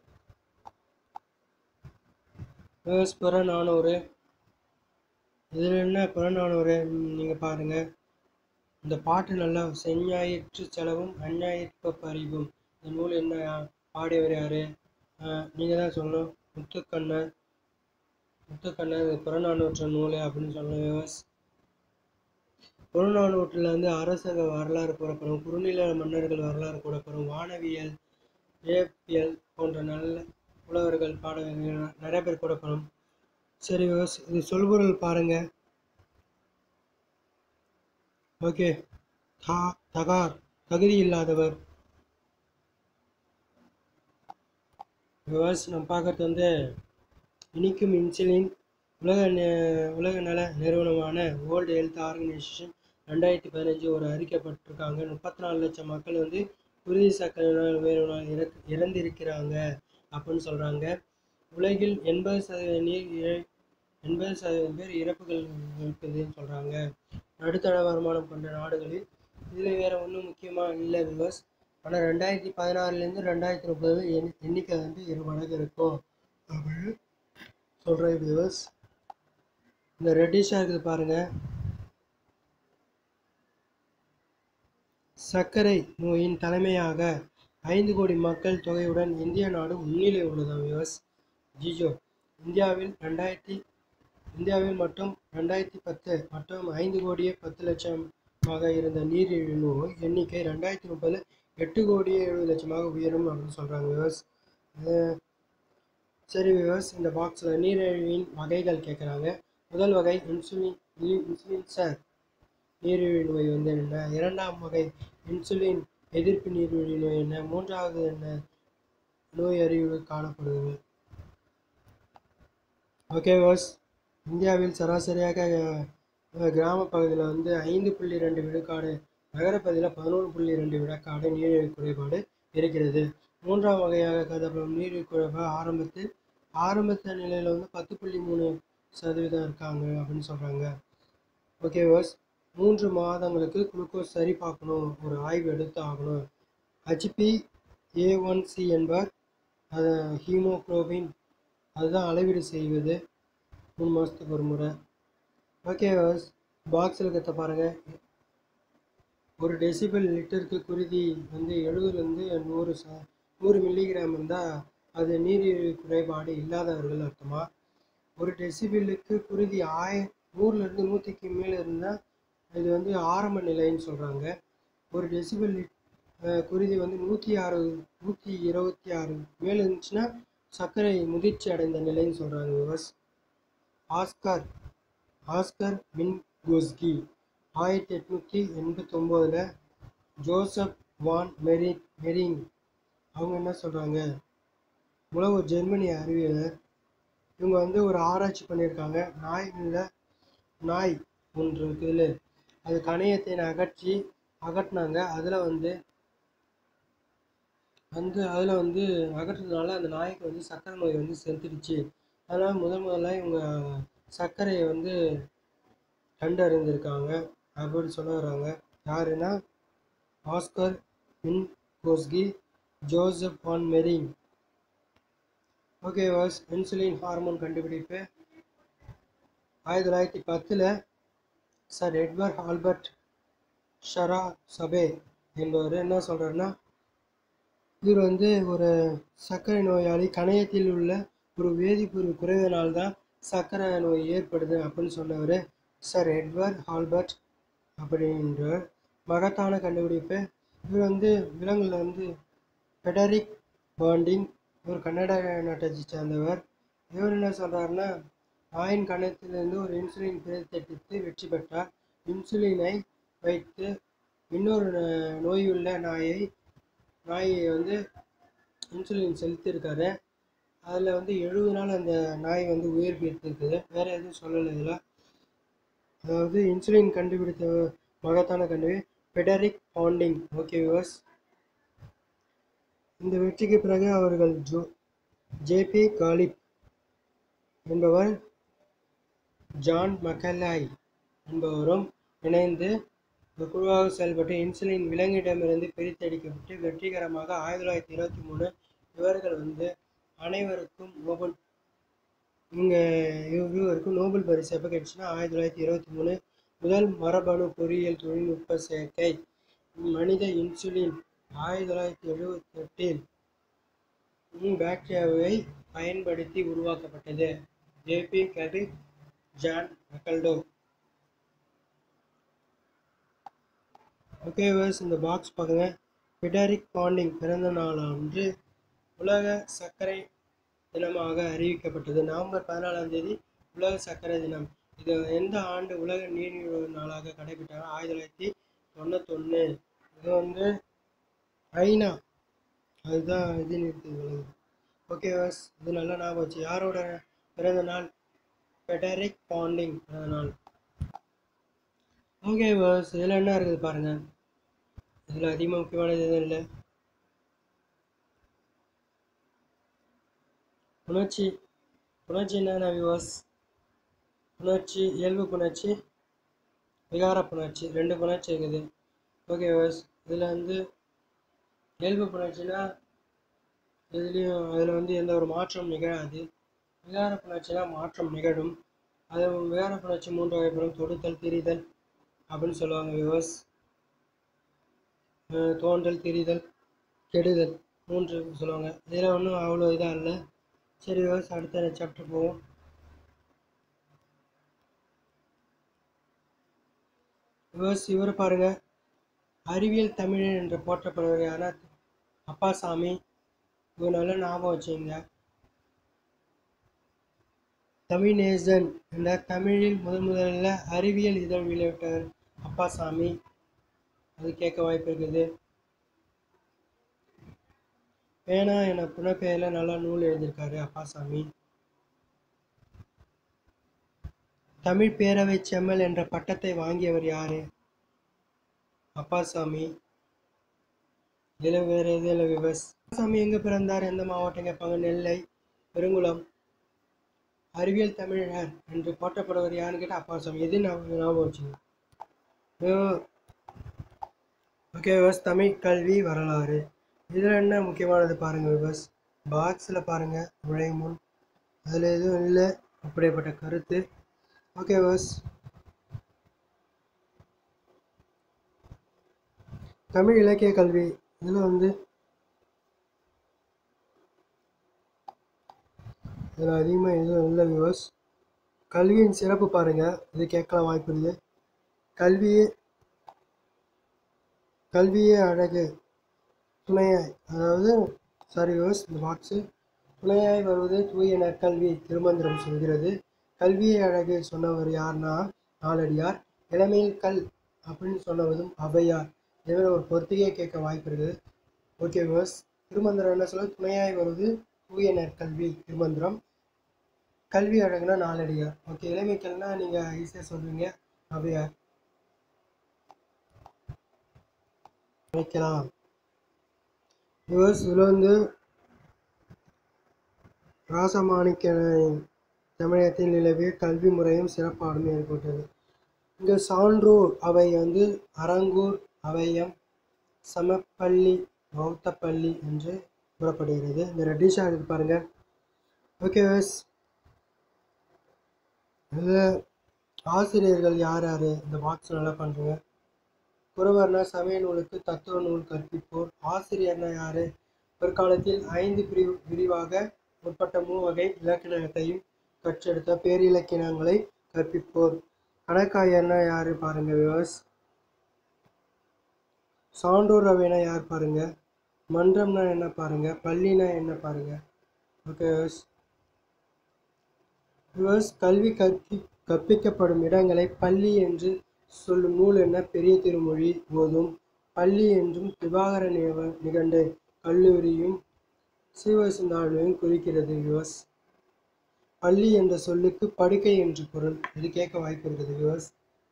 வேஸ் புறநானூறு இதில் என்ன புறநானூறு நீங்கள் பாருங்கள் இந்த பாட்டு நல்லா செஞ்ஞாயிற்று செலவும் அஞ்ஞாயிற்று பறிவும் இந்த நூல் என்ன பாடியவர் யார் நீங்கள் தான் சொல்லணும் முத்துக்கண்ணர் முத்துக்கண்ணர் இது புறநானூற்று நூல் அப்படின்னு சொல்லணும் விவஸ் புறநானூற்றில் வந்து அரசர்கள் வரலாறு கூறப்படும் குறுநில மன்னர்கள் வரலாறு கூறப்படும் வானவியல் ஏபியல் போன்ற நல்ல புலவர்கள் பாட நிறைய பேர் கூறப்படும் சரி விவஸ் இது சொல்பொருள் பாருங்க ஓகே தா தகார் தகுதி இல்லாதவர் விவஸ் நம்ம பார்க்கறது வந்து இனிக்கும் இன்சுலின் உலக நெ- உலக நல நிறுவனமான வேர்ல்டு ஹெல்த் ஆர்கனைசேஷன் ரெண்டாயிரத்தி பதினஞ்சு ஒரு அறிக்கைப்பட்டிருக்காங்க முப்பத்தி நாலு லட்சம் மக்கள் வந்து குருதி சர்க்கரை நோய் உயர்வினால் இறக் இறந்திருக்கிறாங்க அப்படின்னு சொல்கிறாங்க உலகில் எண்பது சதவீத நீர் இழ- எண்பது சதவீதம் பேர் இறப்புகள் இருக்குதுன்னு சொல்கிறாங்க நடுத்தர வருமானம் கொண்ட நாடுகளில் இதில் வேறு ஒன்றும் முக்கியமாக இல்லை விவஸ் ஆனால் ரெண்டாயிரத்தி பதினாறுலேருந்து ரெண்டாயிரத்தி முப்பது எண் எண்ணிக்கை வந்து இரு மடங்கு இருக்கும் அப்படின்னு சொல்கிறேன் விவஸ் இந்த ரெட்டிஷாக இருக்குது பாருங்கள் சர்க்கரை நோயின் தலைமையாக ஐந்து கோடி மக்கள் தொகையுடன் இந்திய நாடு முன்னிலை உள்ளதாம் விவஸ் ஜிஜோ இந்தியாவில் ரெண்டாயிரத்தி இந்தியாவில் மட்டும் ரெண்டாயிரத்தி பத்து மற்றும் ஐந்து கோடியே பத்து லட்சமாக இருந்த நீரிழிவு நோய் எண்ணிக்கை ரெண்டாயிரத்தி முப்பதில் எட்டு கோடியே எழுபது லட்சமாக உயரும் அப்படின்னு சொல்கிறாங்க விவஸ் சரி விவஸ் இந்த பாக்ஸில் நீரிழிவின் வகைகள் கேட்குறாங்க முதல் வகை இன்சுலின் இன்சுலின் சார் நீரிழிவு நோய் வந்து என்ன இரண்டாம் வகை இன்சுலின் எதிர்ப்பு நீரிழிவு நோய் என்ன மூன்றாவது என்ன நோய் அறிவு காணப்படுவது ஓகே வாஸ் இந்தியாவில் சராசரியாக அஹ், கிராம பகுதியில் வந்து ஐந்து புள்ளி ரெண்டு விழுக்காடு நகரப்பகுதியில் பதினொன்று புள்ளி ரெண்டு விழுக்காடு நீரிழிவு குறைபாடு இருக்கிறது மூன்றாம் வகையாக கருதப்படும் நீரிழிவு குறைபாடு ஆரம்பத்தில் ஆரம்பத்த நிலையில் வந்து பத்து புள்ளி மூணு சதவீதம் இருக்காங்க அப்படின்னு சொல்கிறாங்க ஓகே வாஸ் மூன்று மாதங்களுக்கு குளுக்கோஸ் சரி பார்க்கணும் ஒரு ஆய்வு எடுத்து ஆகணும் ஹச்பி ஏ ஒன் சி என்பார் அது ஹீமோக்ளோபின் அதுதான் அளவீடு செய்வது மூணு மாதத்துக்கு ஒரு முறை ஓகே பாக்ஸில் கற்று பாருங்கள் ஒரு டெசிபல் லிட்டருக்கு குருதி வந்து எழுபதுலேருந்து நூறு ச நூறு மில்லிகிராம் இருந்தால் அது நீரிழிவு குறைபாடு இல்லாதவர்கள் அர்த்தமா ஒரு டெசிபிலுக்கு குருதி ஆய நூறுலேருந்து நூற்றிக்கு மேலே இருந்தால் இது வந்து ஆரம்ப நிலைன்னு சொல்கிறாங்க ஒரு டெசிபிள் குருதி வந்து நூற்றி ஆறு நூற்றி இருபத்தி ஆறு மேலே இருந்துச்சுன்னா சர்க்கரை முதிர்ச்சி அடைந்த நிலைன்னு சொல்கிறாங்க விவஸ் ஆஸ்கர் ஆஸ்கர் மின்கோஸ்கி ஆயிரத்தி எட்நூற்றி எண்பத்தொம்போதில் ஜோசப் வான் மெரி மெரிங் அவங்க என்ன சொல்கிறாங்க உலக ஒரு ஜெர்மனி அறிவியலர் இவங்க வந்து ஒரு ஆராய்ச்சி பண்ணியிருக்காங்க நாய்களில் நாய் ஒன்று இருக்குதுல அது கணையத்தை அகற்றி அகற்றினாங்க அதில் வந்து வந்து அதில் வந்து அகற்றுறதுனால அந்த நாய்க்கு வந்து சர்க்கரை நோய் வந்து செலுத்திடுச்சு அதனால் முதல் முதல்ல இவங்க சர்க்கரையை வந்து கண்டறிந்திருக்காங்க அப்படின்னு சொல்ல வர்றாங்க யாருன்னா Oskar Minkowski Joseph von Mering okay viewers insulin hormone கண்டுபிடிப்பு ஆயிரத்தி தொள்ளாயிரத்தி பத்தில் sir Edward Albert Sharpey Schafer என்பவர் என்ன சொல்கிறாருன்னா இவர் வந்து ஒரு சர்க்கரை நோயாளி கணையத்தில் உள்ள ஒரு வேதிப்பொருள் குறைவினால்தான் சர்க்கரை நோய் ஏற்படுது அப்படின்னு சொன்னவர் சார் எட்வர்ட் ஆல்பர்ட் அப்படின்ற மகத்தான கண்டுபிடிப்பு இவர் வந்து விலங்குல வந்து ஃபெடரிக் பாண்டிங் ஒரு கன்னட நாட்டை சேர்ந்தவர் இவர் என்ன சொல்கிறாருன்னா நாயின் கணத்திலிருந்து ஒரு இன்சுலின் பிரித்தெடுத்து வெற்றி பெற்றார் இன்சுலினை வைத்து இன்னொரு ந- நோயுள்ள நாயை நாயை வந்து இன்சுலின் செலுத்தியிருக்காரு அதில் வந்து எழுபது நாள் அந்த நாய் வந்து உயிர் பிடித்திருக்குது வேறு எதுவும் சொல்லலை இதில் அதாவது இன்சுலின் கண்டுபிடித்த மகத்தான கண்டுபிடி ஃபெடரிக் பாண்டிங் ஓகே விவர்ஸ் இந்த வெற்றிக்கு பிறகு அவர்கள் ஜோ ஜேபி காலிப் என்பவர் ஜான் மக்கலாய் என்பவரும் இணைந்து ஒரு குழுவாக செயல்பட்டு இன்சுலின் விலங்கிடமிருந்து பிரித்தெடுக்கப்பட்டு வெற்றிகரமாக ஆயிரத்தி தொள்ளாயிரத்தி இருபத்தி மூணு இவர்கள் வந்து அனைவருக்கும் நோபல் இவங்க இவருக்கும் நோபல் பரிசு எப்போ கிடைச்சுன்னா ஆயிரத்தி தொள்ளாயிரத்தி இருபத்தி மூணு முதல் மரபணு பொறியியல் தொழில்நுட்ப சேர்க்கை மனித இன்சுலின் ஆயிரத்தி தொள்ளாயிரத்தி எழுபத்தி எட்டில் பாக்டீரியாவை பயன்படுத்தி உருவாக்கப்பட்டது JB Collip John Macleod okay viewers இந்த பாக்ஸ் பாருங்க பிடரிக் பாண்டிங் பிறந்த நாள் அன்று உலக சர்க்கரை தினமாக அறிவிக்கப்பட்டது நவம்பர் பதினாலாம் தேதி உலக சர்க்கரை தினம் இது எந்த ஆண்டு உலக நீரிழிவு நாளாக கடைபிடித்தாங்க ஆயிரத்தி தொள்ளாயிரத்தி தொண்ணூத்தொன்று இது வந்து ஐநா அதுதான் இது நிறுத்தது ஓகே வாஸ் இது நல்லா ஞாபகம் வச்சு யாரோட பிறந்த நாள் ஃபெடரிக் பாண்டிங் பிறந்த நாள் ஓகே வாஸ் இதில் என்ன இருக்குது பாருங்க இதில் அதிகமாக முக்கியமானது எதுவும் இல்லை புணர்ச்சி புணர்ச்சி என்னென்ன விவாஸ் புணர்ச்சி இயல்பு புணர்ச்சி விகார புணர்ச்சி ரெண்டு புணர்ச்சி இருக்குது ஓகே விவாஸ் இதில் வந்து இயல்பு புணர்ச்சினா இதுலேயும் அதில் வந்து எந்த ஒரு மாற்றம் நிகழாது விகார புணர்ச்சினா மாற்றம் நிகழும் அது விகார புணர்ச்சி மூன்று வகைப்படும் தொடுத்தல் திரிதல் அப்படின்னு சொல்லுவாங்க விவாஸ் தோன்றல் திரிதல் கெடுதல் மூன்று சொல்லுவாங்க இதில் ஒன்றும் அவ்வளோ இதாக இல்லை சரி விவாஸ் அடுத்த சாப்டர் போவோம் விவாஸ் இவர் பாருங்க அறிவியல் தமிழன் என்று போற்றப்படுவர் யாரா அப்பாசாமி இவர் நல்லா ஞாபகம் வச்சுங்க தமிழ்நேசன் என்ற தமிழில் முதன் முதல்ல அறிவியல் இதழ் வெளியிட்டார் அப்பாசாமி அது கேட்க வாய்ப்பு இருக்குது பேனா என புனைப்பெயரில் நல்லா நூல் எழுதியிருக்காரு அப்பாசாமி தமிழ் பேரவை செம்மல் என்ற பட்டத்தை வாங்கியவர் யாரு அப்பாசாமி இதில் வேறு எது இல்லை விவஸ் அப்பாசாமி எங்கே பிறந்தார் எந்த மாவட்டம் கேட்பாங்க நெல்லை பெருங்குளம் அறிவியல் தமிழர் என்று போற்றப்படுவர் யாருன்னு கேட்டால் அப்பாசாமி எது ஞாபகம் ஞாபகம் வச்சுங்க ஓகே விவஸ் தமிழ் கல்வி வரலாறு இதில் என்ன முக்கியமானது பாருங்கள் விவஸ் பாக்ஸில் பாருங்கள் நுழையும் முன் அதில் எதுவும் இல்லை அப்படிப்பட்ட கருத்து ஓகே விவஸ் தமிழ் இலக்கிய கல்வி இதில் வந்து இதில் அதிகமாக எதுவும் இல்லை விவஸ் கல்வியின் சிறப்பு பாருங்கள் இது கேட்கலாம் வாய்ப்பு இருக்குது கல்வியே கல்வியே அழகு துணையாய் அதாவது சாரி விவஸ் இந்த பாக்ஸு துணையாய் வருவது தூய நற்கல்வி திருமந்திரம் சொல்கிறது கல்வியே அழகு சொன்னவர் யார்னா நாலடியார் இளமையில் கல் அப்படின்னு சொன்னவதும் ஔவையார் இதில் ஒரு பொறுத்துக்கே கேட்க வாய்ப்பு இருக்குது ஓகே விவஸ் திருமந்திரம் என்ன சொல்ல துணையாய் வருவது தூய நற்கல்வி திருமந்திரம் கல்வி அழகுனா நாலடியார் ஓகே இளமைக்கல்னா நீங்கள் ஈஸியாக சொல்லுவீங்க ஔவையார் வைக்கலாம் விவஸ் இதில் வந்து ராசமாணிக்க தமிழகத்தில் நிலவிய கல்வி முறையும் சிறப்பாடும் ஏற்பட்டது இங்கே சான்றோர் அவை வந்து அரங்கூர் அவையம் சமப்பள்ளி பௌத்த பள்ளி என்று கூறப்படுகிறது இந்த ரெட்டிஷாக இருக்கு பாருங்க ஓகே விவஸ் இதில் ஆசிரியர்கள் யார் யார் இந்த பாக்ஸ் நல்லா பண்ணுறீங்க குறவர்னா சமய நூலுக்கு தத்துவ நூல் கற்பிப்போர் ஆசிரியர்னா யாரு பிற்காலத்தில் ஐந்து பிரிவு விரிவாக முற்பட்ட மூவகை இலக்கணத்தையும் கற்றெடுத்த பேரிலக்கியங்களை கற்பிப்போர் கணக்காயர்னா யாரு பாருங்க விவஸ் சான்றோர் அவைனா யார் பாருங்க மன்றம்னா என்ன பாருங்க பள்ளினா என்ன பாருங்க ஓகே விவஸ் விவஸ் கல்வி கற்பி கற்பிக்கப்படும் இடங்களை பள்ளி என்று சொல்லும் நூல் என்ன பெரிய திருமொழி போதும் பள்ளி என்றும் விவாகர நிக நிகண்டு கல்லூரியும் சீவசிந்தாளுவையும் குறிக்கிறது விவஸ் பள்ளி என்ற சொல்லுக்கு படுக்கை என்று பொருள் இது கேட்க வாய்ப்பு இருக்குது விவஸ்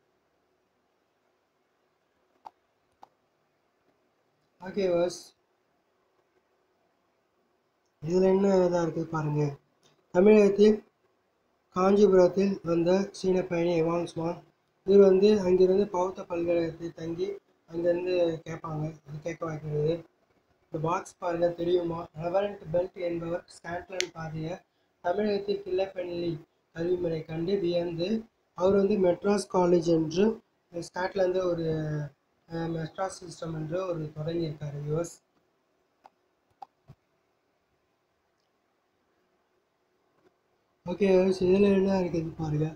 ஓகே விவஸ் இதில் என்ன இதாக இருக்குது பாருங்க தமிழகத்தில் காஞ்சிபுரத்தில் வந்த சீன பயணி எவாங் ஸ்வான் இவர் வந்து அங்கிருந்து பௌத்த பல்கலைக்கழகத்தில் தங்கி அங்கேருந்து கேட்பாங்க அது கேட்க வாய்க்கிறது இந்த பாக்ஸ் பாருங்க தெரியுமா ரெவரண்ட் பெல்ட் என்பவர் ஸ்காட்லாந்து பாதிய தமிழகத்தில் கிள்ளப்பள்ளி கல்விமுறை கண்டு வியந்து அவர் வந்து மெட்ராஸ் காலேஜ் என்று ஸ்காட்லாந்து ஒரு மெட்ராஸ் சிஸ்டம் என்று ஒரு தொடங்கியிருக்காரு யுஎஸ் ஓகே இதில் என்ன இருக்குது பாருங்க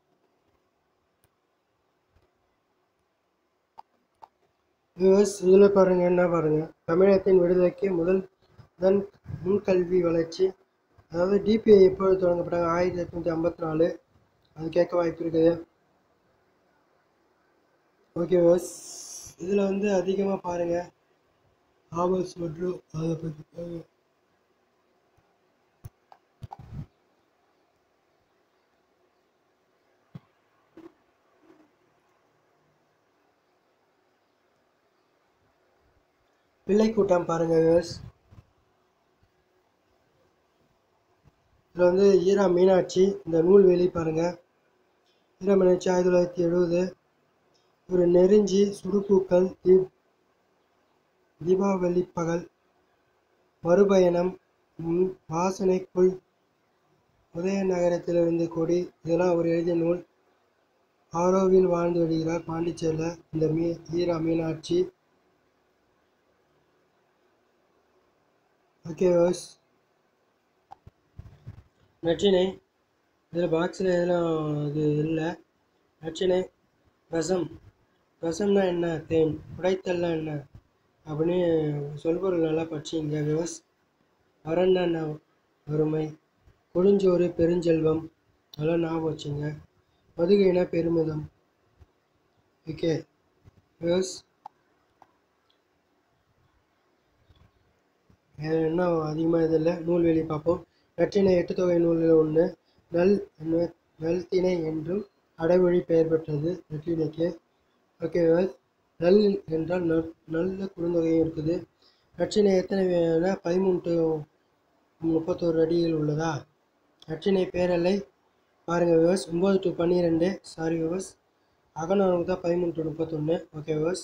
வியூவர்ஸ் இதில் பாருங்கள் என்ன பாருங்கள் தமிழகத்தின் விடுதலைக்கு முதல் முதன் முன்கல்வி வளர்ச்சி அதாவது டிபிஐ எப்பொழுது தொடங்கப்பட்டாங்க ஆயிரத்தி எட்நூற்றி ஐம்பத்தி நாலு அது கேட்க வாய்ப்பு இருக்குது ஓகே வியூவர்ஸ் இதில் வந்து அதிகமாக பாருங்கள் ஆபர்ஸ் மற்றும் அதை பற்றி பிள்ளை கூட்டம் பாருங்க வியூவர்ஸ் இதில் வந்து ஈரா மீனாட்சி இந்த நூல்வெளி பாருங்க ஈரா மீனாட்சி ஆயிரத்தி தொள்ளாயிரத்தி எழுபது ஒரு நெருஞ்சி சுடுபூக்கள் தீப் தீபாவளி பகல் மறுபயணம் ம், வாசனைக்குள் உதய நகரத்திலிருந்து கொடி இதெல்லாம் அவர் எழுதிய நூல் ஆரோவில் வாழ்ந்து வருகிறார் பாண்டிச்சேரியில் இந்த மீ ஈரா மீனாட்சி ஓகே வாஸ் நற்றினை இதில் பாக்ஸில் எதெல்லாம் இது இல்லை நற்றினை ரசம் ரசம்னா என்ன தேன் உடைத்தல்னா என்ன அப்படின்னு சொல்பொருள் நல்லா படிச்சிங்க விவஸ் வரன்னா என்ன வறுமை கொடுஞ்சோறு பெருஞ்செல்வம் நல்லா ஞாபகம் வச்சுங்க மதுகைனா பெருமிதம் ஓகே ப்ளஸ் என்ன அதிகமாக இது இல்லை நூல்வெளி பார்ப்போம் நற்றினை எட்டு தொகை நூலில் ஒன்று நல் ந- நல்திணை என்றும் அடைமொழி பெயர் பெற்றது நற்றினைக்கு ஓகே நல் என்றால் நல் நல்ல குறுந்தொகையும் இருக்குது நற்றினை எத்தனை வேணா பதிமூணு to முப்பத்தோரு அடியில் உள்ளதா நற்றினை பேரலை பாருங்கள் விவஸ் ஒம்பது டு பன்னிரெண்டு சாரி விவஸ் அகநானூறு தான் பதிமூணு டு முப்பத்தொன்று ஓகே விவஸ்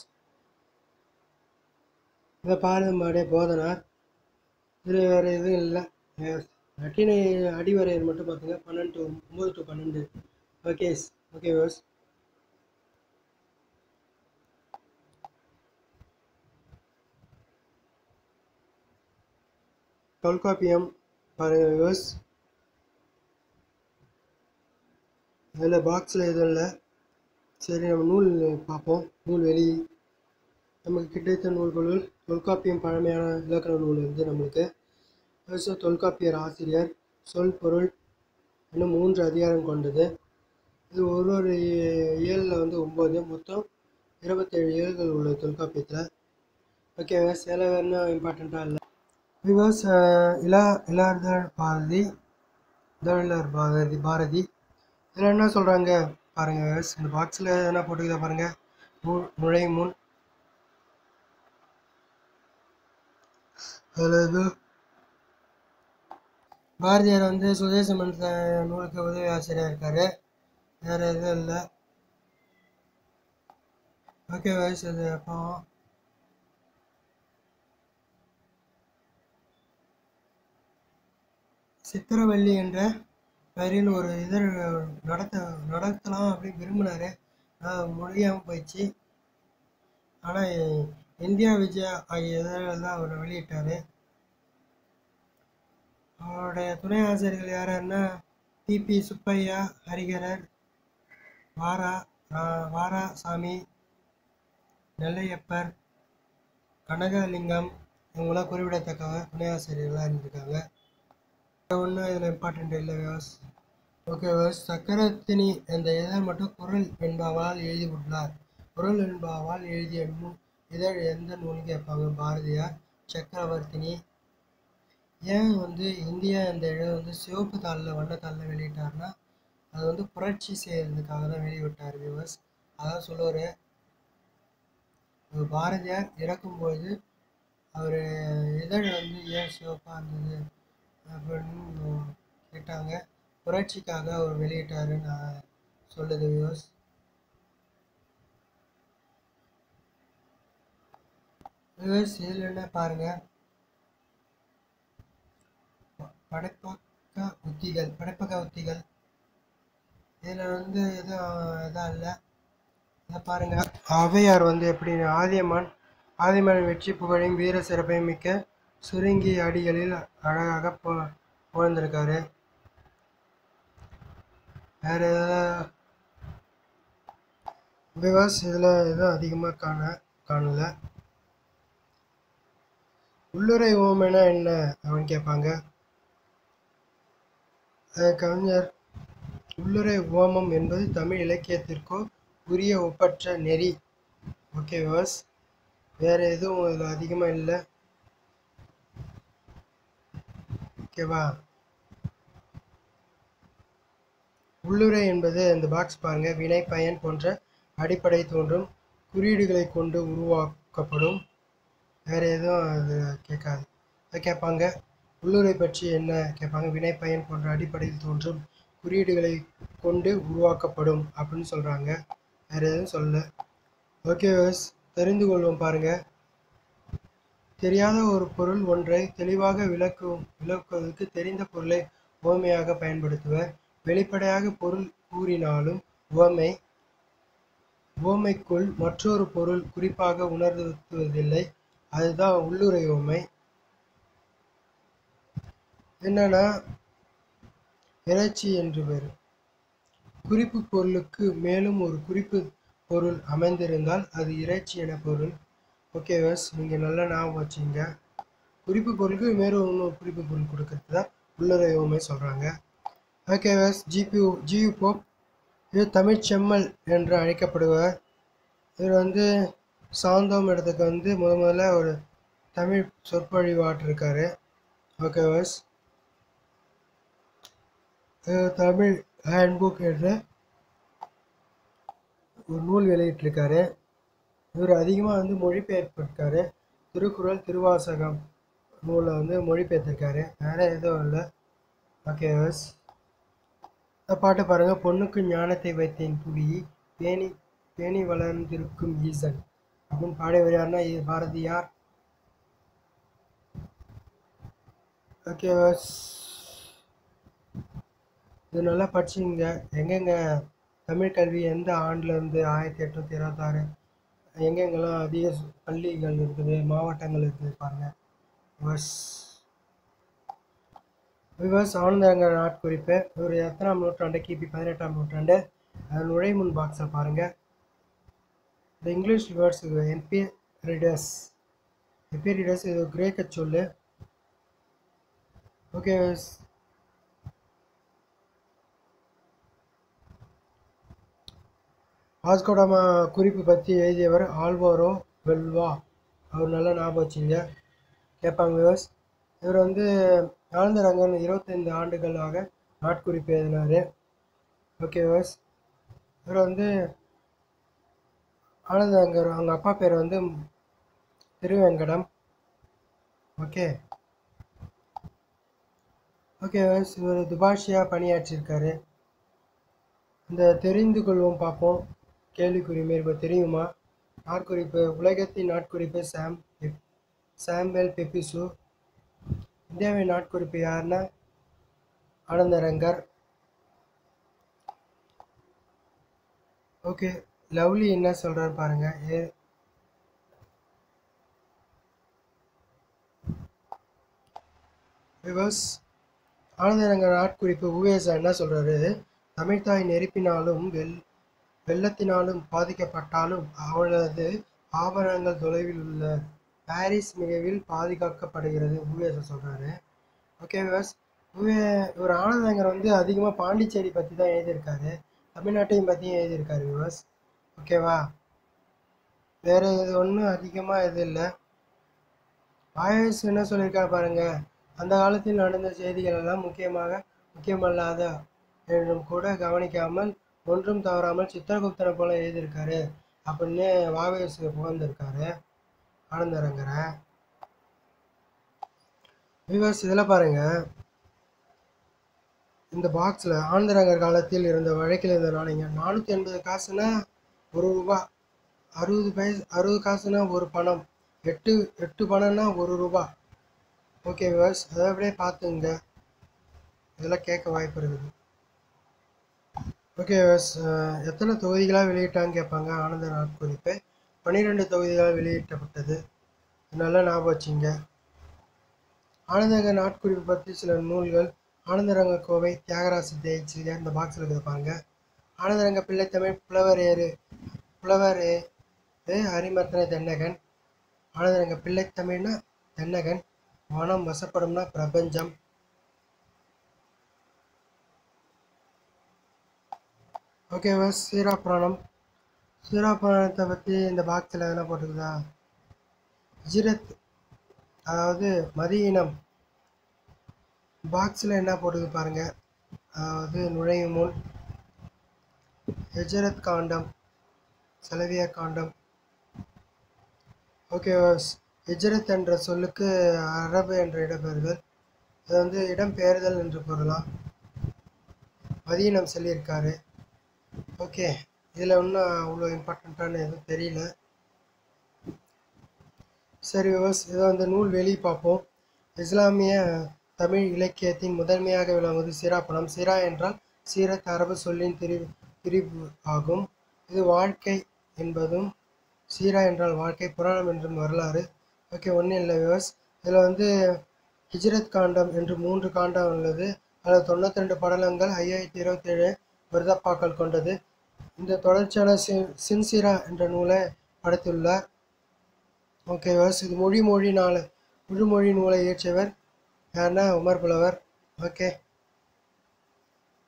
இதை பாரத மாடே போதனார் இதில் வேறு எதுவும் இல்லை நட்டினை அடிவரையர் மட்டும் பார்த்துங்க பன்னெண்டு டு ஒம்பது டு பன்னெண்டு ஓகே ஓகே விவஸ் தொல்காப்பியம் பாருங்கள் விவஸ் அதில் பாக்ஸில் எதுவும் இல்லை சரி நம்ம நூல் பார்ப்போம் நூல் வெளி நமக்கு கிடைத்த நூல்களுள் தொல்காப்பியம் பழமையான இலக்கண நூல் வந்து நம்மளுக்கு ஸோ தொல்காப்பியர் ஆசிரியர் சொல் பொருள் இன்னும் மூன்று அதிகாரம் கொண்டது இது ஒரு ஒரு இயலில் வந்து ஒம்பது மொத்தம் இருபத்தேழு இயல்கள் உள்ளது தொல்காப்பியத்தில் ஓகே சில இன்னும் இம்பார்ட்டண்ட்டாக இல்லை பிகாஸ் இளா இளார்தர் பாரதி இதழர் பாரதி பாரதி இதில் என்ன சொல்கிறாங்க பாருங்கள் இந்த பாக்ஸில் என்ன போட்டுக்கிறத பாருங்கள் நு நுழை முன் அதில் இது பாரதியார் வந்து சுதேச மன்ற நூலுக்கு உதவி ஆசிரியர் இருக்கார் வேறு எதுவும் இல்லை ஓகே வயசு அது அப்போ சித்திரவள்ளி என்ற பெயரில் ஒரு இதழ் நடத்த நடத்தலாம் அப்படின்னு விரும்பினாரு முடியாமல் போயிடுச்சு ஆனால் இந்தியா விஜயா ஆகிய இதழில் தான் அவர் வெளியிட்டார் அவருடைய துணை ஆசிரியர்கள் யாருன்னா டிபி சுப்பையா ஹரிகரர் வாரா ரா- வாராசாமி நெல்லையப்பர் கனகலிங்கம் இவங்களாம் குறிப்பிடத்தக்க துணை ஆசிரியர்களாக இருந்திருக்காங்க ஒன்றும் இதில் இம்பார்ட்டண்ட் இல்லை விவாஸ் ஓகே விவாஸ் சக்கரத்தினி என்ற இதழ் மட்டும் குரல் என்பாவால் எழுதி உள்ளார் குரல் என்பாவால் எழுதிய நூல் இதழ் எந்த நூல் கேட்பாங்க பாரதியார் சக்கரவர்த்தினி ஏன் வந்து இந்தியா இந்த இதழ் வந்து சிவப்பு தாளில் வண்ணத்தாளில் வெளியிட்டார்னா அது வந்து புரட்சி செய்யறதுக்காக தான் வெளியிட்டார் வியூவர்ஸ் அதான் சொல்லுவார் பாரதியார் இறக்கும்போது அவர் இதழ் வந்து ஏன் சிவப்பாக இருந்தது அப்படின்னு கேட்டாங்க புரட்சிக்காக அவர் வெளியிட்டாருன்னு நான் சொல்லுது வியூஸ் வியூஸ் இதில் என்ன பாருங்கள் படைப்பக்க உத்திகள் படைப்பக்க உத்திகள் இதில் வந்து எதுவும் இதாக இல்லை இதை பாருங்க ஔவையார் வந்து எப்படி ஆதியமான் ஆதிமன் வெற்றி புகழையும் வீர சிறப்பையும் மிக்க சுருங்கி அடிகளில் அழகாக பு புகழ்ந்திருக்காரு வேற எதாவது விவாஸ் இதில் எதுவும் அதிகமாக காண காணல உள்ளுரை ஓமைனா என்ன அப்படின்னு கேட்பாங்க அஹ் கவிஞர் உள்ளுரை ஓமம் என்பது தமிழ் இலக்கியத்திற்கோ உரிய ஒப்பற்ற நெறி ஓகே வாஸ் வேறு எதுவும் இதில் அதிகமாக இல்லை ஓகேவா உள்ளுரை என்பது இந்த பாக்ஸ் பாருங்க வினை பயன் போன்ற அடிப்படை தோன்றும் குறியீடுகளை கொண்டு உருவாக்கப்படும் வேறு எதுவும் அது கேட்காது அதை கேட்பாங்க உள்ளுரை பற்றி என்ன கேட்பாங்க வினை பயன் போன்ற அடிப்படையில் தோன்றும் குறியீடுகளை கொண்டு உருவாக்கப்படும் அப்படின்னு சொல்கிறாங்க வேறு எதுவும் சொல்லல ஓகே வஸ் தெரிந்து கொள்வோம் பாருங்க தெரியாத ஒரு பொருள் ஒன்றை தெளிவாக விளக்கும் விளக்குவதற்கு தெரிந்த பொருளை உவமையாக பயன்படுத்துவர் வெளிப்படையாக பொருள் கூறினாலும் உவமை உவமைக்குள் மற்றொரு பொருள் குறிப்பாக உணர்த்துவதில்லை அதுதான் உள்ளுரை உவமை என்னன்னா இறைச்சி என்று பேர் குறிப்பு பொருளுக்கு மேலும் ஒரு குறிப்பு பொருள் அமைந்திருந்தால் அது இறைச்சி என பொருள் ஓகே வஸ் நீங்கள் நல்லா ஞாபகம் வச்சுங்க குறிப்பு பொருளுக்கு மேலும் இன்னொரு குறிப்பு பொருள் கொடுக்கறது தான் உள்ளுரை உவமை சொல்கிறாங்க ஓகே விவஸ் ஜிபியூ ஜியு போப் இது தமிழ் செம்மல் என்று அழைக்கப்படுவார் இவர் வந்து சாந்தோம் இடத்துக்கு வந்து முத முதல்ல ஒரு தமிழ் சொற்பொழிவாட்டிருக்காரு ஓகே விவஸ் தமிழ் ஹேண்ட்புக் என்ற ஒரு நூல் வெளியிட்டிருக்காரு இவர் அதிகமாக வந்து மொழிபெயர்ப்பிருக்காரு திருக்குறள் திருவாசகம் நூலை வந்து மொழிபெயர்த்திருக்காரு வேற எதுவும் இல்லை ஓகே எஸ் இந்த பாட்டு பாருங்கள் பொண்ணுக்கு ஞானத்தை வைத்தேன் புவி பேணி பேணி வளர்ந்திருக்கும் ஈசன் அப்படின்னு பாடியவர் யாருன்னா இது பாரதியார் ஓகே எஸ் இது நல்லா படிச்சுங்க எங்கெங்க தமிழ் கல்வி எந்த ஆண்டுலேருந்து ஆயிரத்தி எட்நூற்றி இருபத்தாறு எங்கெங்கெல்லாம் அதிக சு- பள்ளிகள் இருக்குது மாவட்டங்கள் இருக்குது பாருங்கள் விவஸ் விவஸ் ஆனந்தங்க நாட்குறிப்பு இவர் எத்தனாம் நூற்றாண்டு கிபி பதினெட்டாம் நூற்றாண்டு அது நுழைமுன் பாக்ஸை பாருங்கள் இந்த English words NB readers NB readers இது கிரேக்க சொல்லு ஓகே வாஸ்கோடாமா குறிப்பு பற்றி எழுதியவர் ஆல்வாரோ வெல்வா அவர் நல்லா ஞாபகம் வச்சுங்க கேட்பாங்க விவஸ் இவர் வந்து ஆனந்தரங்கன் இருபத்தைந்து ஆண்டுகளாக நாட்குறிப்பு எழுதினார் ஓகே விவஸ் இவர் வந்து ஆனந்தரங்கர் அவங்க அப்பா பேர் வந்து திருவேங்கடம் ஓகே ஓகே விவஸ் இவர் துபாஷியாக பணியாற்றியிருக்காரு இந்த தெரிந்து கொள்வோம் பார்ப்போம் கேள்விக்குறி மாரி இப்போ தெரியுமா நாட்குறிப்பு உலகத்தின் நாட்குறிப்பு சாம் பெப் சாம்பல் பெப்பிசு இந்தியாவின் நாட்குறிப்பு யாருன்னா ஆனந்தரங்கர் ஓகே லவ்லி என்ன சொல்றாரு பாருங்க ஏ விவஸ் ஆனந்தரங்கர் நாட்குறிப்பு உவேசா என்ன சொல்றாரு தமிழ்தாய் நெருப்பினாலும் வெள் வெள்ளத்தினாலும் பாதிக்கப்பட்டாலும் அவளது ஆபரணங்கள் தொலைவில் உள்ள பாரிஸ் மிகவில் பாதுகாக்கப்படுகிறது உவேச சொல்றாரு ஓகே விவஸ் உவே இவர் ஆனந்தங்கர் வந்து அதிகமாக பாண்டிச்சேரி பற்றி தான் எழுதியிருக்காரு தமிழ்நாட்டையும் பற்றியும் எழுதியிருக்காரு விவஸ் ஓகேவா வேற இது ஒன்றும் அதிகமாக இது இல்லை ஆயுஸ் என்ன சொல்லியிருக்காரு பாருங்க அந்த காலத்தில் நடந்த செய்திகள் எல்லாம் முக்கியமாக முக்கியமல்லாத என்றும் கூட கவனிக்காமல் ஒன்றும் தவறாமல் சித்திரகுப்தனை போல எழுதியிருக்காரு அப்படின்னு வாவேசு புகழ்ந்திருக்காரு ஆனந்தரங்கரை விவர்ஸ் இதில் பாருங்க இந்த பாக்ஸில் ஆனந்தரங்கர் காலத்தில் இருந்த வழக்கில் இருந்த நாணயங்கள் நானூற்றி எண்பது காசுனா ஒரு ரூபா அறுபது பைஸ் அறுபது காசுனா ஒரு பணம் எட்டு எட்டு பணம்னா ஒரு ரூபா ஓகே விவர்ஸ் அதை அப்படியே பார்த்துங்க இதெல்லாம் கேட்க வாய்ப்பு இருக்குது ஓகே விவர்ஸ் எத்தனை தொகுதிகளாக வெளியிட்டாங்க கேட்பாங்க ஆனந்த நாட்குறிப்பு பன்னிரெண்டு தொகுதிகளாக வெளியிட்டப்பட்டது நல்லா ஞாபகம் வச்சுங்க ஆனந்தரங்க நாட்குறிப்பு பற்றி சில நூல்கள் ஆனந்தரங்க கோவை தியாகராச தேய்ச்சிக இந்த பாக்ஸில் இருக்குது பாருங்க ஆனந்தரங்க பிள்ளைத்தமிழ் புலவர் ஏறு புலவர் ஏ ஹரிமர்த்தன தென்னகன் ஆனந்தரங்க பிள்ளைத்தமிழ்னா தென்னகன் மனம் வசப்படும்னா பிரபஞ்சம் ஓகேவா சீரா புராணம் சீரா புராணத்தை பற்றி இந்த பாக்ஸில் எதனா போட்டிருக்குதா ஹிஜ்ரத் அதாவது மதியினம் பாக்ஸில் என்ன போட்டுது பாருங்க அதாவது நுழையும் முன் ஹிஜ்ரத் காண்டம் செலவிய காண்டம் ஓகே ஹிஜ்ரத் என்ற சொல்லுக்கு அரபு என்ற இடம்பெயர்தல் இது வந்து இடம்பெயர்தல் என்று பொருளாம் மதியினம் சொல்லியிருக்காரு ஓகே இதில் ஒன்றும் அவ்வளோ இம்பார்ட்டண்ட்டான எதுவும் தெரியல சரி விவஸ் இதை வந்து நூல் வெளி பார்ப்போம் இஸ்லாமிய தமிழ் இலக்கியத்தின் முதன்மையாக விளங்குவது சிராப்பணம் சிரா என்றால் சீரத் அரபு சொல்லின் திரிவு பிரிவு ஆகும் இது வாழ்க்கை என்பதும் சீரா என்றால் வாழ்க்கை புராணம் என்றும் வரலாறு ஓகே ஒன்றும் இல்லை விவஸ் இதில் வந்து ஹிஜ்ரத் காண்டம் என்று மூன்று காண்டம் உள்ளது அதில் தொண்ணூற்றி ரெண்டு படலங்கள் ஐயாயிரத்தி இருபத்தேழு விருதப்பாக்கள் கொண்டது இந்த தொடர்ச்சியான சின் சின்சிரா என்ற நூலை படைத்துள்ளார் ஓகே வஸ் இது மொழி மொழி நாள் முழுமொழி நூலை இயற்றியவர் யாருன்னா உமர் புலவர் ஓகே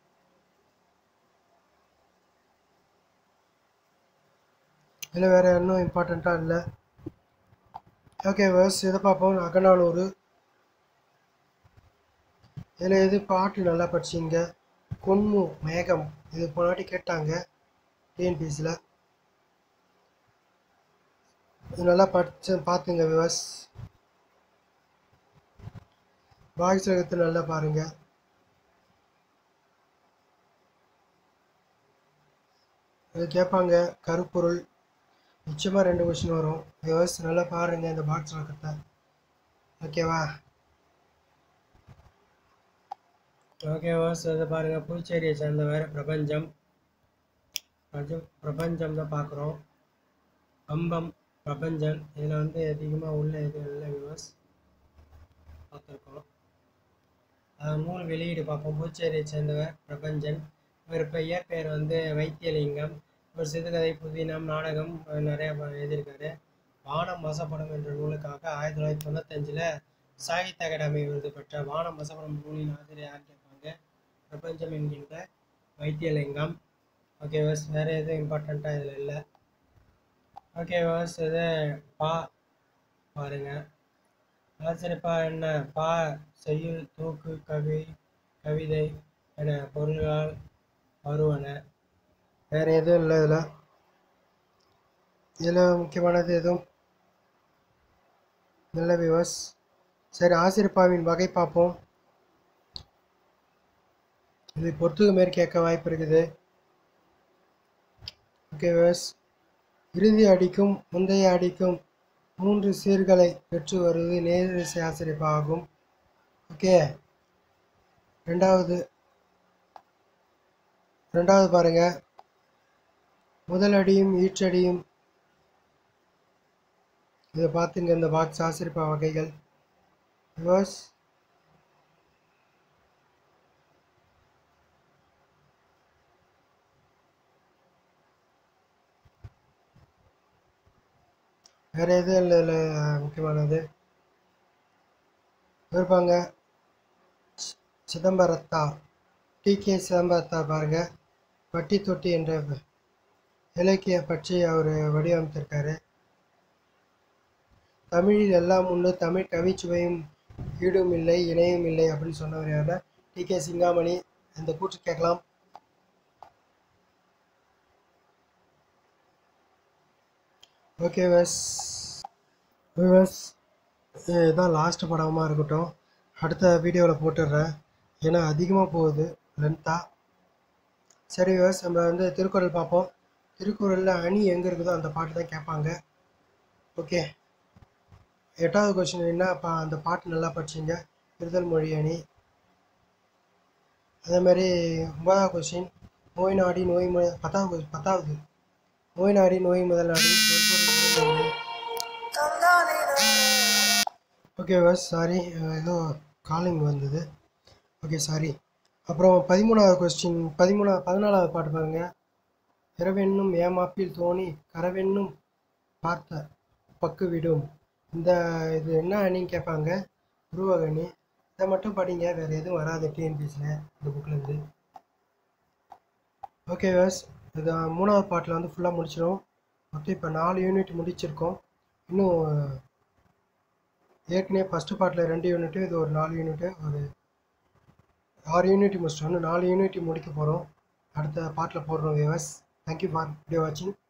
இதில் வேறு இன்னும் இம்பார்ட்டண்ட்டாக இல்லை ஓகே வேர்ஸ் இதை பார்ப்போம் அகநானூறு இதில் எது பாட்டு நல்லா படிச்சிங்க கொன்மு மேகம் இது போனாட்டி கேட்டாங்க டிஎன்பிஎஸ்சியில் இது நல்லா படிச்சு பார்த்துங்க விவாஸ் பாய்ஸ் எடுத்து நல்லா பாருங்க இது கேட்பாங்க கருப்பொருள் நிச்சயமாக ரெண்டு கொஷின் வரும் விவாஸ் நல்லா பாருங்க இந்த பாக்ஸ் இருக்கிறத ஓகேவா ஓகே வாஸ் இதை பாருங்கள் புதுச்சேரியை சேர்ந்தவர் பிரபஞ்சம் பிரபஞ்சம் பிரபஞ்சம் தான் பார்க்குறோம் அம்பம் பிரபஞ்சன் இதில் வந்து அதிகமாக உள்ள இது இல்லை விவாஸ் பார்த்துருக்கோம் அஹ் நூல் வெளியீடு பார்ப்போம் புதுச்சேரியை சேர்ந்தவர் பிரபஞ்சன் இவர் இப்போ இயற்பெயர் வந்து வைத்தியலிங்கம் இவர் சிறுகதை புதினம் நாடகம் அஹ் நிறைய ப- எழுதியிருக்காரு வானம் வசப்படும் என்ற நூலுக்காக ஆயிரத்தி தொள்ளாயிரத்தி தொண்ணூத்தஞ்சில் சாகித்ய அகாடமி விருது பெற்ற வானம் வசப்படும் நூலின் ஆசிரியர் யார் கேட்பாங்க பிரபஞ்சம் என்கின்ற வைத்தியலிங்கம் ஓகே வாஸ் வேறு எதுவும் இம்பார்ட்டண்ட்டாக இதில் இல்லை ஓகே வாஸ் இது பா பாருங்க ஆசிரியப்பா என்ன பா செய்யுள் தூக்கு கவி கவிதை என பொருள்களால் வருவன வேறு எதுவும் இல்லை இதில் இதில் முக்கியமானது எதுவும் நல்ல விவஸ் சரி ஆசிரியப்பாவின் வகை பார்ப்போம் இது பொறுத்துக்கு மாரி கேட்க வாய்ப்பு இருக்குது ஓகே விவஸ் இறுதி அடிக்கும் முந்தைய அடிக்கும் மூன்று சீர்களை பெற்று வருவது நேரிசை ஆசிரியப்பா ஆகும் ஓகே ரெண்டாவது ரெண்டாவது பாருங்க முதல் அடியும் ஈற்றடியும் இதை பார்த்துங்க இந்த பாக்ஸ் ஆசிரியப்பா வகைகள் விவர்ஸ் வேற எதுவும் இல்லை இல்லை முக்கியமானது இருப்பாங்க சி- சிதம்பரத்தா டி கே சிதம்பரத்தா பாருங்க வட்டி தொட்டி என்ற இலக்கிய பற்றி அவர் வடிவமைத்திருக்காரு தமிழில் எல்லாம் உண்டு தமிழ் கவிச்சுவையும் ஈடும் இல்லை இணையும் இல்லை அப்படின்னு சொன்னவர் யாருன்னா டி கே சிங்காமணி இந்த கூற்று கேட்கலாம் ஓகே வஸ் விவஸ் இதுதான் லாஸ்ட் படமாக இருக்கட்டும் அடுத்த வீடியோவில் போட்டுடுறேன் ஏன்னா அதிகமாக போகுது லென்த்தாக சரி விவஸ் நம்ம வந்து திருக்குறள் பார்ப்போம் திருக்குறளில் அணி எங்கே இருக்குதோ அந்த பாட்டு தான் கேட்பாங்க ஓகே எட்டாவது கொஸ்டின் என்ன பா அந்த பாட்டு நல்லா படிச்சிங்க இருதல் மொழி அணி அதே மாதிரி ஒன்பதாவது கொஸ்டின் நோய் நாடி நோய் மு பத்தாவது ques- பத்தாவது நோய் நாடி நோய் முதல் நாடி தொல்பொருள் முதல் நாடி. ஓகே பஸ் சாரி ஏதோ காலிங் வந்தது ஓகே சாரி அப்புறம் பதிமூணாவது கொஸ்டின் பதிமூணா பதினாலாவது பாட்டு பாருங்க இரவென்னும் ஏமாப்பில் தோணி கரவென்னும் பார்த்த பக்கு விடும் இந்த இது என்ன அணின்னு கேட்பாங்க உருவக அணி இதை மட்டும் படிங்க வேறு எதுவும் வராது டிஎன்பிஎஸ்சியில் இந்த புக்லேருந்து ஓகே வேஸ் இது மூணாவது பாட்டில் வந்து ஃபுல்லாக முடிச்சிடும் மொத்தம் இப்போ நாலு யூனிட் முடிச்சிருக்கோம் இன்னும் ஏற்கனவே ஃபஸ்ட்டு பார்ட்டில் ரெண்டு யூனிட்டு இது ஒரு நாலு யூனிட்டு ஒரு ஆறு யூனிட் முடிச்சிட்டோம் இன்னும் நாலு யூனிட் முடிக்க போகிறோம் அடுத்த பார்ட்டில் போடுறோம் வியூவர்ஸ் தேங்க்யூ ஃபார் வீடியோ வாட்சிங்